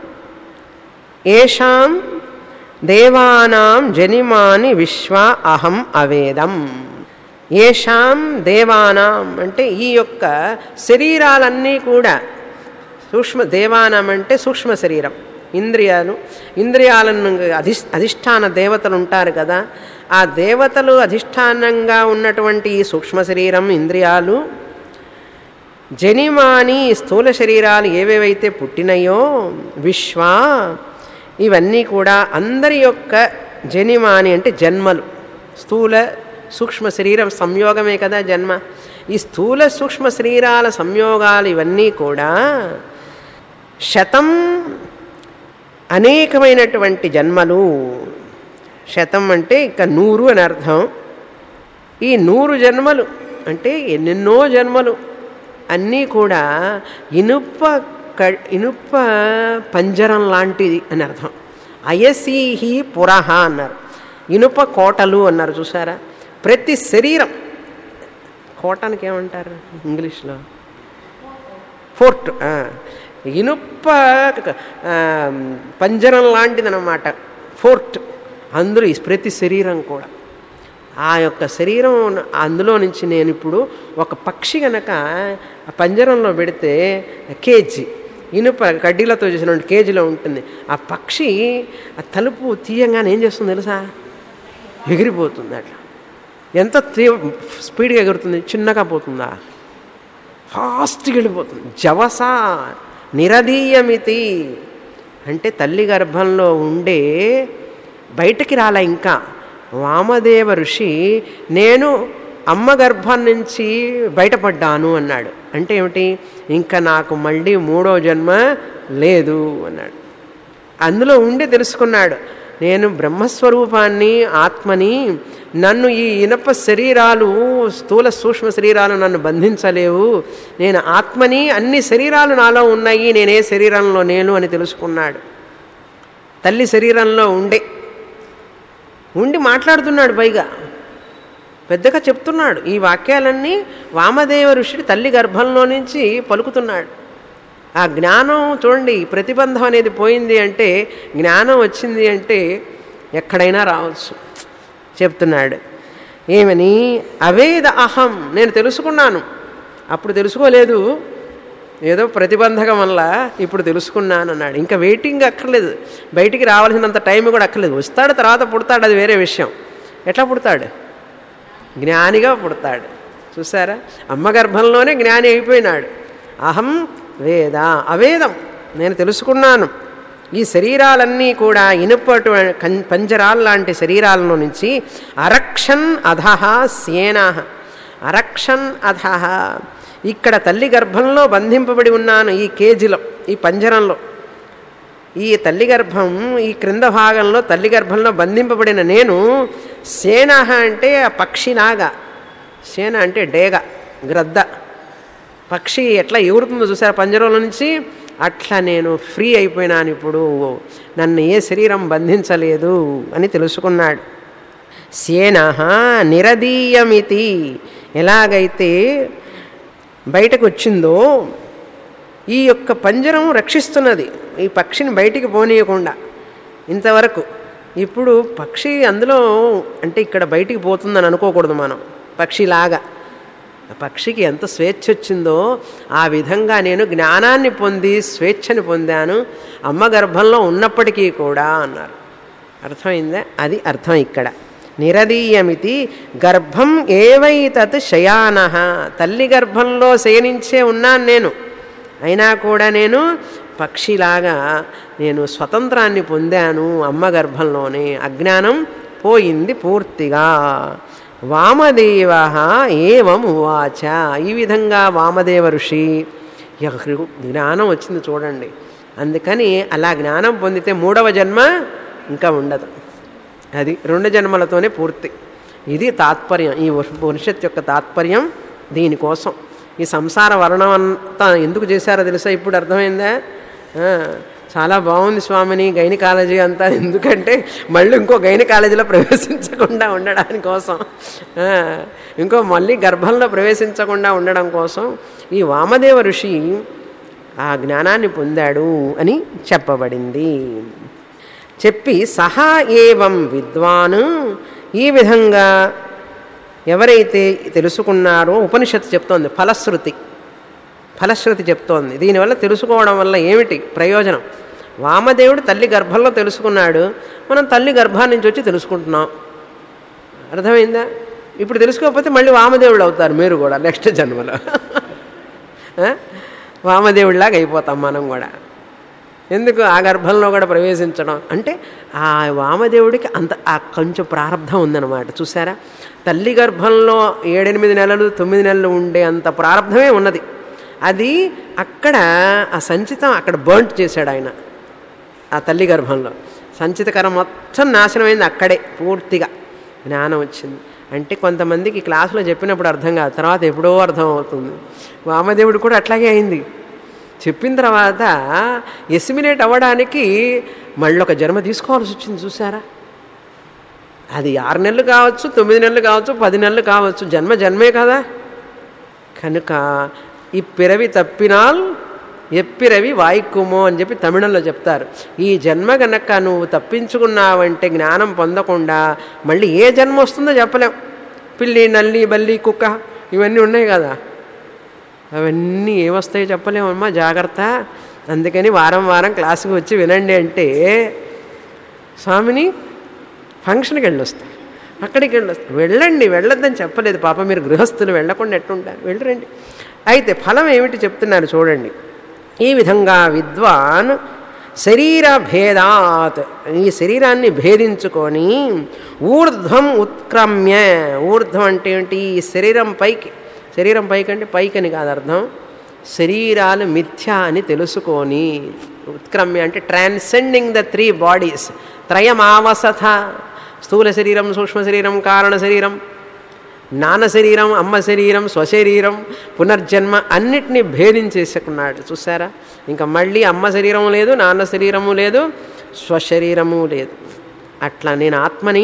ఏషాం దేవానాం జనిమాని విశ్వ అహం అవేదం ఏషాం దేవానాం అంటే ఈ యొక్క శరీరాలన్నీ కూడా సూక్ష్మ దేవానం అంటే సూక్ష్మ శరీరం ఇంద్రియాలు ఇంద్రియాలను అధి అధిష్టాన దేవతలు ఉంటారు కదా ఆ దేవతలు అధిష్టానంగా ఉన్నటువంటి ఈ సూక్ష్మ శరీరం ఇంద్రియాలు జనిమాని స్థూల శరీరాలు ఏవేవైతే పుట్టినాయో విశ్వ ఇవన్నీ కూడా అందరి యొక్క జనిమాని అంటే జన్మలు స్థూల సూక్ష్మ శరీరం సంయోగమే కదా జన్మ ఈ స్థూల సూక్ష్మ శరీరాల సంయోగాలు ఇవన్నీ కూడా శతం అనేకమైనటువంటి జన్మలు శతం అంటే ఇక నూరు అని అర్థం ఈ నూరు జన్మలు అంటే ఎన్నెన్నో జన్మలు అన్నీ కూడా ఇనుప క ఇనుప పంజరం లాంటిది అని అర్థం అయసీహి పురహ అన్నారు ఇనుప కోటలు అన్నారు చూసారా ప్రతి శరీరం కోటానికి ఏమంటారు ఇంగ్లీష్లో ఫోర్ట్ ఇనుప ఆ, పంజరం లాంటిదన్నమాట ఫోర్ట్ అందులో ఈ ప్రతి శరీరం కూడా ఆ యొక్క శరీరం అందులో నుంచి నేను ఇప్పుడు ఒక పక్షి గనక ఆ పంజరంలో పెడితే కేజీ ఇనుప కడ్డీలతో చేసిన కేజీలో ఉంటుంది ఆ పక్షి ఆ తలుపు తీయంగానే ఏం చేస్తుంది తెలుసా ఎగిరిపోతుంది అట్లా ఎంత తీ స్పీడ్గా ఎగురుతుంది చిన్నగా పోతుందా ఫాస్ట్గా వెళ్ళిపోతుంది జవస నిరదీయమితి అంటే తల్లి గర్భంలో ఉండే బయటికి రాలే ఇంకా వామదేవ ఋషి నేను అమ్మ గర్భం నుంచి బయటపడ్డాను అన్నాడు అంటే ఏమిటి ఇంకా నాకు మళ్ళీ మూడో జన్మ లేదు అన్నాడు అందులో ఉండి తెలుసుకున్నాడు నేను బ్రహ్మస్వరూపాన్ని ఆత్మని నన్ను ఈ ఇనప శరీరాలు స్థూల సూక్ష్మ శరీరాలు నన్ను బంధించలేవు నేను ఆత్మని అన్ని శరీరాలు నాలో ఉన్నాయి నేనే శరీరంలో నేను అని తెలుసుకున్నాడు తల్లి శరీరంలో ఉండే ఉండి మాట్లాడుతున్నాడు పైగా పెద్దగా చెప్తున్నాడు ఈ వాక్యాలన్నీ వామదేవ ఋషుడి తల్లి గర్భంలో నుంచి పలుకుతున్నాడు ఆ జ్ఞానం చూడండి ప్రతిబంధం అనేది పోయింది అంటే జ్ఞానం వచ్చింది అంటే ఎక్కడైనా రావచ్చు చెప్తున్నాడు ఏమని అవేద అహం నేను తెలుసుకున్నాను అప్పుడు తెలుసుకోలేదు ఏదో ప్రతిబంధకం వల్ల ఇప్పుడు తెలుసుకున్నాను అన్నాడు ఇంకా వెయిటింగ్ అక్కర్లేదు బయటికి రావాల్సినంత టైం కూడా అక్కర్లేదు వస్తాడు తర్వాత పుడతాడు అది వేరే విషయం ఎట్లా పుడతాడు జ్ఞానిగా పుడతాడు చూసారా అమ్మ గర్భంలోనే జ్ఞాని అయిపోయినాడు అహం వేద అవేదం నేను తెలుసుకున్నాను ఈ శరీరాలన్నీ కూడా ఇనుపటు కం- పంజరాల లాంటి శరీరాలలో నుంచి అరక్షన్ అధహ సేనః అరక్షన్ అధహ ఇక్కడ తల్లి గర్భంలో బంధింపబడి ఉన్నాను ఈ కేజీలో ఈ పంజరంలో ఈ తల్లి గర్భం ఈ క్రింద భాగంలో తల్లి గర్భంలో బంధింపబడిన నేను సేన అంటే ఆ పక్షినాగా సేన అంటే డేగ గ్రద్ద పక్షి ఎట్లా ఎగురుతుందో చూసారా పంజరంలో నుంచి అట్లా నేను ఫ్రీ అయిపోయినాను ఇప్పుడు నన్ను ఏ శరీరం బంధించలేదు అని తెలుసుకున్నాడు సేన నిరదీయమితి ఎలాగైతే బయటకు వచ్చిందో ఈ యొక్క పంజరం రక్షిస్తున్నది ఈ పక్షిని బయటికి పోనీయకుండా ఇంతవరకు ఇప్పుడు పక్షి అందులో అంటే ఇక్కడ బయటికి పోతుందని అనుకోకూడదు మనం పక్షిలాగా ఆ పక్షికి ఎంత స్వేచ్ఛ వచ్చిందో ఆ విధంగా నేను జ్ఞానాన్ని పొంది స్వేచ్ఛని పొందాను అమ్మ గర్భంలో ఉన్నప్పటికీ కూడా అన్నారు అర్థమైందా అది అర్థం ఇక్కడ నిరదీయమితి గర్భం ఏవైతత్ శయాన తల్లి గర్భంలో శయనించే ఉన్నాను నేను అయినా కూడా నేను పక్షిలాగా నేను స్వతంత్రాన్ని పొందాను అమ్మ గర్భంలోనే అజ్ఞానం పోయింది పూర్తిగా వామదేవ ఏవం ఉవాచ ఈ విధంగా వామదేవ ఋషి ఇక జ్ఞానం వచ్చింది చూడండి అందుకని అలా జ్ఞానం పొందితే మూడవ జన్మ ఇంకా ఉండదు అది రెండు జన్మలతోనే పూర్తి ఇది తాత్పర్యం ఈ ఉపనిషత్ యొక్క తాత్పర్యం దీనికోసం ఈ సంసార వర్ణం అంతా ఎందుకు చేశారో తెలుసా ఇప్పుడు అర్థమైందా ఆ, చాలా బాగుంది స్వామిని గైనకాలజీ అంతా ఎందుకంటే మళ్ళీ ఇంకో గైనకాలజీలో ప్రవేశించకుండా ఉండడానికి కోసం ఆ, ఇంకో మళ్ళీ గర్భంలో ప్రవేశించకుండా ఉండడం కోసం ఈ వామదేవ ఋషి ఆ జ్ఞానాన్ని పొందాడు అని చెప్పబడింది చెప్పి సహా ఏవం విద్వాన్ ఈ విధంగా ఎవరైతే తెలుసుకున్నారో ఉపనిషత్తు చెప్తోంది ఫలశ్రుతి ఫలశ్రుతి చెప్తోంది దీనివల్ల తెలుసుకోవడం వల్ల ఏమిటి ప్రయోజనం వామదేవుడు తల్లి గర్భంలో తెలుసుకున్నాడు మనం తల్లి గర్భాన్ని నుంచి వచ్చి తెలుసుకుంటున్నాం అర్థమైందా ఇప్పుడు తెలుసుకోకపోతే మళ్ళీ వామదేవుడు అవుతారు మీరు కూడా నెక్స్ట్ జన్మలో ఆ? వామదేవుడిలాగా అయిపోతాం మనం కూడా ఎందుకు ఆ గర్భంలో కూడా ప్రవేశించడం అంటే ఆ వామదేవుడికి అంత ఆ కొంచెం ప్రారంధం ఉందన్నమాట చూసారా తల్లి గర్భంలో ఏడెనిమిది నెలలు తొమ్మిది నెలలు ఉండే అంత ప్రారంధమే ఉన్నది అది అక్కడ ఆ సంచితం అక్కడ బర్ంట్ చేశాడు ఆయన ఆ తల్లి గర్భంలో సంచితకరం మొత్తం నాశనమైంది అక్కడే పూర్తిగా జ్ఞానం వచ్చింది అంటే కొంతమందికి క్లాసులో చెప్పినప్పుడు అర్థం కాదు తర్వాత ఎప్పుడో అర్థం అవుతుంది వామదేవుడు కూడా అట్లాగే అయింది చెప్పిన తర్వాత ఎస్మినేట్ అవ్వడానికి మళ్ళీ ఒక జన్మ తీసుకోవాల్సి వచ్చింది చూసారా అది ఆరు నెలలు కావచ్చు తొమ్మిది నెలలు కావచ్చు పది నెలలు కావచ్చు జన్మ జన్మే కదా కనుక ఈ పిరవి తప్పినాల్ ఎప్పిరవి వాయిక్కుమో అని చెప్పి తమిళంలో చెప్తారు ఈ జన్మ గనక నువ్వు తప్పించుకున్నావంటే జ్ఞానం పొందకుండా మళ్ళీ ఏ జన్మ వస్తుందో చెప్పలేం పిల్లి నల్లి బల్లి కుక్క ఇవన్నీ ఉన్నాయి కదా అవన్నీ ఏమొస్తాయో చెప్పలేమమ్మా జాగ్రత్త అందుకని వారం వారం క్లాసుకు వచ్చి వినండి అంటే స్వామిని ఫంక్షన్కి వెళ్ళొస్తారు అక్కడికి వెళ్ళొస్తారు వెళ్ళండి వెళ్ళొద్దని చెప్పలేదు పాప మీరు గృహస్థులు వెళ్ళకుండా ఎట్టుంటారు వెళ్ళరండి అయితే ఫలం ఏమిటి చెప్తున్నారు చూడండి ఈ విధంగా విద్వాన్ శరీర భేదాత్ ఈ శరీరాన్ని భేదించుకొని ఊర్ధ్వం ఉత్క్రమ్య ఊర్ధ్వం అంటే ఏంటి ఈ శరీరం పైకి శరీరం పైకి అంటే పైకని కాదు అర్థం శరీరాలు మిథ్య అని తెలుసుకొని ఉత్క్రమ్య అంటే ట్రాన్సెండింగ్ ద త్రీ బాడీస్ త్రయమావసథ స్థూల శరీరం సూక్ష్మ శరీరం కారణ శరీరం నాన్న శరీరం అమ్మ శరీరం స్వశరీరం పునర్జన్మ అన్నిటినీ భేదించేసుకున్నాడు చూసారా ఇంకా మళ్ళీ అమ్మ శరీరం లేదు నాన్న శరీరము లేదు స్వశరీరము లేదు అట్లా నేను ఆత్మని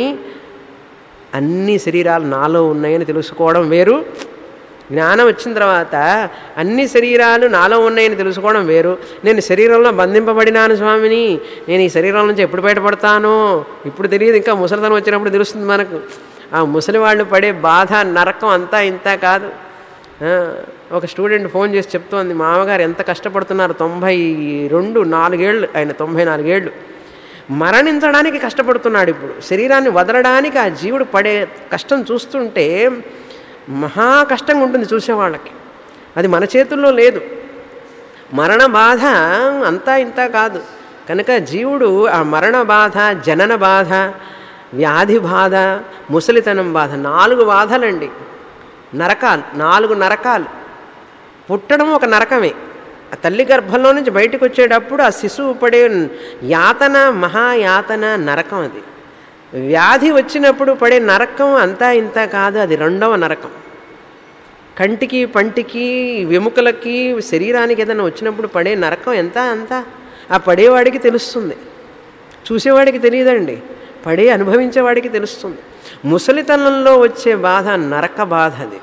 అన్ని శరీరాలు నాలో ఉన్నాయని తెలుసుకోవడం వేరు జ్ఞానం వచ్చిన తర్వాత అన్ని శరీరాలు నాలో ఉన్నాయని తెలుసుకోవడం వేరు నేను శరీరంలో బంధింపబడినాను స్వామిని నేను ఈ శరీరం నుంచి ఎప్పుడు బయటపడతానో ఇప్పుడు తెలియదు ఇంకా ముసలితనం వచ్చినప్పుడు తెలుస్తుంది మనకు ఆ ముసలి వాళ్ళు పడే బాధ నరకం అంతా ఇంత కాదు ఆ, ఒక స్టూడెంట్ ఫోన్ చేసి చెప్తోంది మామగారు ఎంత కష్టపడుతున్నారు తొంభై రెండు నాలుగేళ్ళు ఆయన తొంభై నాలుగేళ్ళు మరణించడానికి కష్టపడుతున్నాడు ఇప్పుడు శరీరాన్ని వదలడానికి ఆ జీవుడు పడే కష్టం చూస్తుంటే మహా కష్టంగా ఉంటుంది చూసేవాళ్ళకి అది మన చేతుల్లో లేదు మరణ బాధ అంతా ఇంత కాదు కనుక జీవుడు ఆ మరణ బాధ జనన బాధ వ్యాధి బాధ ముసలితనం బాధ నాలుగు బాధలండి నరకాలు నాలుగు నరకాలు పుట్టడం ఒక నరకమే ఆ తల్లి గర్భంలో నుంచి బయటకు వచ్చేటప్పుడు ఆ శిశువు పడే యాతన మహాయాతన నరకం అది వ్యాధి వచ్చినప్పుడు పడే నరకం అంతా ఇంత కాదు అది రెండవ నరకం కంటికి పంటికి వెముకలకి శరీరానికి ఏదైనా వచ్చినప్పుడు పడే నరకం ఎంత అంత ఆ పడేవాడికి తెలుస్తుంది చూసేవాడికి తెలియదండి పడే అనుభవించేవాడికి తెలుస్తుంది ముసలితనంలో వచ్చే బాధ నరక బాధ అది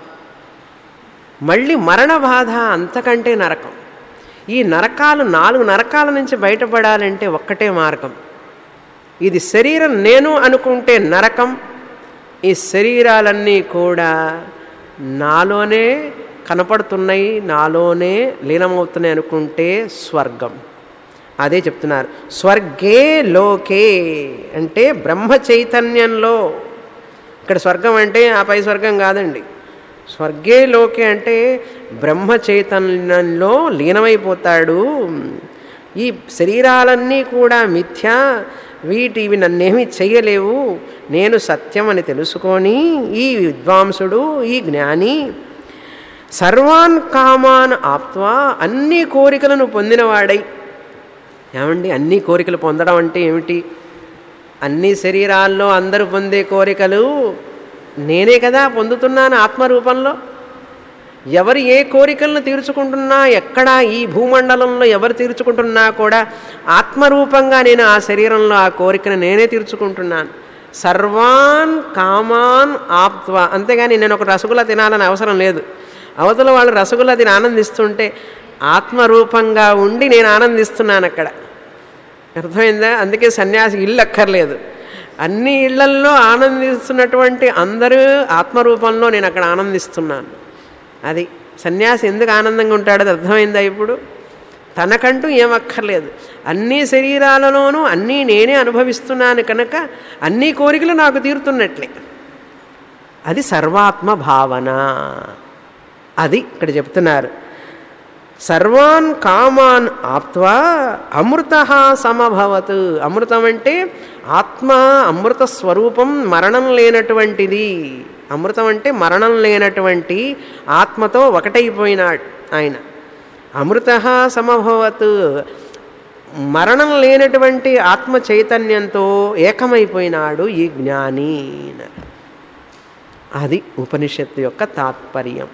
మళ్ళీ మరణ బాధ అంతకంటే నరకం ఈ నరకాలు నాలుగు నరకాల నుంచి బయటపడాలంటే ఒక్కటే మార్గం ఇది శరీరం నేను అనుకుంటే నరకం ఈ శరీరాలన్నీ కూడా నాలోనే కనపడుతున్నాయి నాలోనే లీనమవుతున్నాయి అనుకుంటే స్వర్గం అదే చెప్తున్నారు స్వర్గే లోకే అంటే బ్రహ్మ చైతన్యంలో ఇక్కడ స్వర్గం అంటే ఆ పై స్వర్గం కాదండి స్వర్గే లోకే అంటే బ్రహ్మ చైతన్యంలో లీనమైపోతాడు ఈ శరీరాలన్నీ కూడా మిథ్య వీటి ఇవి నన్నేమీ చెయ్యలేవు నేను సత్యం అని తెలుసుకొని ఈ విద్వాంసుడు ఈ జ్ఞాని సర్వాన్ కామాన్ ఆప్త్వా అన్ని కోరికలను పొందినవాడై ఏమండి అన్ని కోరికలు పొందడం అంటే ఏమిటి అన్ని శరీరాల్లో అందరూ పొందే కోరికలు నేనే కదా పొందుతున్నాను ఆత్మరూపంలో ఎవరు ఏ కోరికలను తీర్చుకుంటున్నా ఎక్కడ ఈ భూమండలంలో ఎవరు తీర్చుకుంటున్నా కూడా ఆత్మరూపంగా నేను ఆ శరీరంలో ఆ కోరికను నేనే తీర్చుకుంటున్నాను సర్వాన్ కామాన్ ఆప్త్వ అంతేగాని నేను ఒక రసగుల్లా తినాలని అవసరం లేదు అవతల వాళ్ళు రసగుల్లా తిని ఆనందిస్తుంటే ఆత్మరూపంగా ఉండి నేను ఆనందిస్తున్నాను అక్కడ అర్థమైందా అందుకే సన్యాసి ఇల్లు అక్కర్లేదు అన్ని ఇళ్లల్లో ఆనందిస్తున్నటువంటి అందరూ ఆత్మరూపంలో నేను అక్కడ ఆనందిస్తున్నాను అది సన్యాసి ఎందుకు ఆనందంగా ఉంటాడో అది అర్థమైందా ఇప్పుడు తనకంటూ ఏం అక్కర్లేదు అన్ని శరీరాలలోనూ అన్నీ నేనే అనుభవిస్తున్నాను కనుక అన్ని కోరికలు నాకు తీరుతున్నట్లే అది సర్వాత్మ భావన అది ఇక్కడ చెప్తున్నారు సర్వాన్ కామాన్ ఆప్త్వా అమృత సమభవత్ అమృతం అంటే ఆత్మ అమృత స్వరూపం మరణం లేనటువంటిది అమృతం అంటే మరణం లేనటువంటి ఆత్మతో ఒకటైపోయినాడు ఆయన అమృత సమభవత్ మరణం లేనటువంటి ఆత్మ చైతన్యంతో ఏకమైపోయినాడు ఈ జ్ఞాని అది ఉపనిషత్తు యొక్క తాత్పర్యం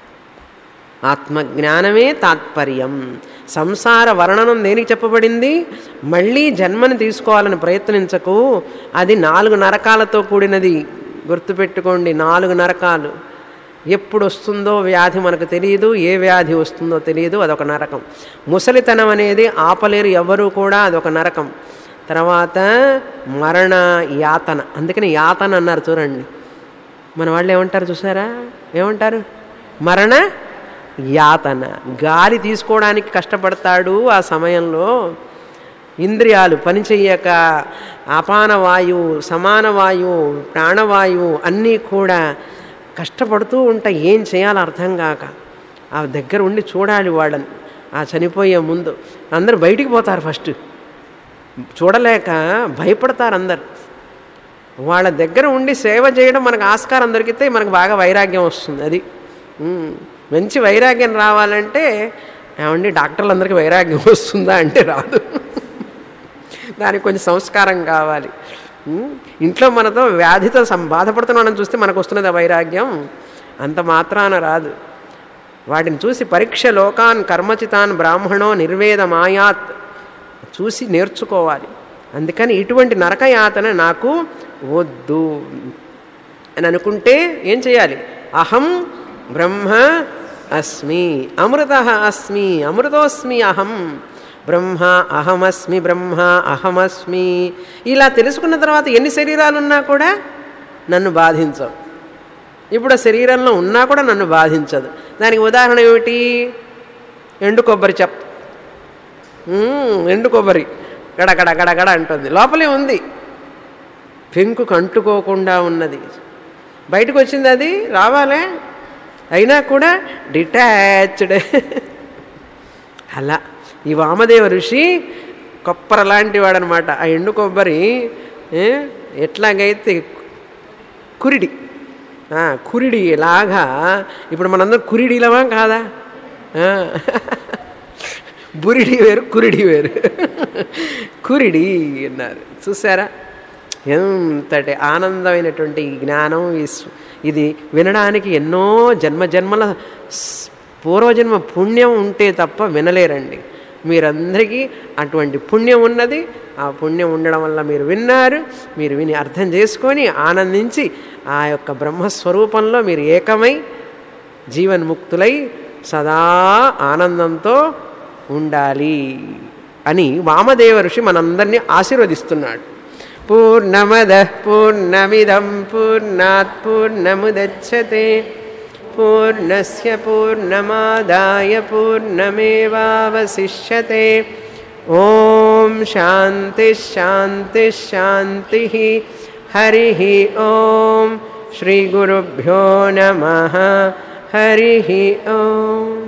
ఆత్మజ్ఞానమే తాత్పర్యం సంసార వర్ణనం దేనికి చెప్పబడింది మళ్ళీ జన్మని తీసుకోవాలని ప్రయత్నించకు అది నాలుగు నరకాలతో కూడినది గుర్తుపెట్టుకోండి నాలుగు నరకాలు ఎప్పుడు వస్తుందో వ్యాధి మనకు తెలియదు ఏ వ్యాధి వస్తుందో తెలియదు అదొక నరకం ముసలితనం అనేది ఆపలేరు ఎవరు కూడా అదొక నరకం తర్వాత మరణ యాతన అందుకని యాతన అన్నారు చూడండి మన వాళ్ళు ఏమంటారు చూసారా ఏమంటారు మరణ యాతన గాలి తీసుకోవడానికి కష్టపడతాడు ఆ సమయంలో ఇంద్రియాలు పనిచెయ్యక అపాన వాయువు సమాన వాయువు ప్రాణవాయువు అన్నీ కూడా కష్టపడుతూ ఉంటాయి ఏం చేయాలో అర్థం కాక ఆ దగ్గర ఉండి చూడాలి వాళ్ళని ఆ చనిపోయే ముందు అందరు బయటికి పోతారు ఫస్ట్ చూడలేక భయపడతారు అందరు వాళ్ళ దగ్గర ఉండి సేవ చేయడం మనకు ఆస్కారం దొరికితే మనకు బాగా వైరాగ్యం వస్తుంది అది ఉమ్, మంచి వైరాగ్యం రావాలంటే ఏమండి డాక్టర్లందరికీ వైరాగ్యం వస్తుందా అంటే రాదు దానికి కొంచెం సంస్కారం కావాలి ఉమ్, ఇంట్లో మనతో వ్యాధితో సం బాధపడుతున్నాడని చూస్తే మనకు వస్తున్నది ఆ వైరాగ్యం అంత మాత్రాన రాదు వాటిని చూసి పరీక్ష లోకాన్ కర్మచితాన్ బ్రాహ్మణో నిర్వేద మాయాత్ చూసి నేర్చుకోవాలి అందుకని ఇటువంటి నరకయాతన నాకు వద్దు అని అనుకుంటే ఏం చేయాలి అహం బ్రహ్మ అస్మి అమృత అస్మి అమృతోస్మి అహం బ్రహ్మ అహమస్మి బ్రహ్మ అహమస్మి ఇలా తెలుసుకున్న తర్వాత ఎన్ని శరీరాలు ఉన్నా కూడా నన్ను బాధించవు ఇప్పుడు ఆ శరీరంలో ఉన్నా కూడా నన్ను బాధించదు దానికి ఉదాహరణ ఏమిటి ఎండు కొబ్బరి చెప్ మ్మ్, ఎండు కొబ్బరి గడగడ గడగడ అంటుంది లోపలే ఉంది పెంకు కంటుకోకుండా ఉన్నది బయటకు వచ్చింది అది రావాలే అయినా కూడా డిటాచ్డ్ అలా ఈ వామదేవ ఋషి కొప్పర లాంటి వాడనమాట ఆ ఎండు కొబ్బరి ఏ, ఎట్లాగైతే కురిడి ఆ, కురిడి లాగా ఇప్పుడు మనందరం కురిడిలమా కాదా ఆ. బురిడి వేరు కురిడి వేరు కురిడి అన్నారు చూసారా ఎంతటి ఆనందమైనటువంటి ఈ జ్ఞానం ఈ స్- ఇది వినడానికి ఎన్నో జన్మ జన్మల స్- పూర్వజన్మ పుణ్యం ఉంటే తప్ప వినలేరండి మీరందరికీ అటువంటి పుణ్యం ఉన్నది ఆ పుణ్యం ఉండడం వల్ల మీరు విన్నారు మీరు విని అర్థం చేసుకొని ఆనందించి ఆ యొక్క బ్రహ్మస్వరూపంలో మీరు ఏకమై జీవన్ముక్తులై సదా ఆనందంతో ఉండాలి అని వామదేవ ఋషి మనందరినీ ఆశీర్వదిస్తున్నాడు పూర్ణమద పూర్ణమిదం పూర్ణాత్ పూర్ణముదచ్చతే పూర్ణస్య పూర్ణమాదాయ పూర్ణమేవావశిష్యతే ఓం శాంతి శాంతి శాంతి హరి ఓం శ్రీ గురుభ్యో నమ హరి ఓం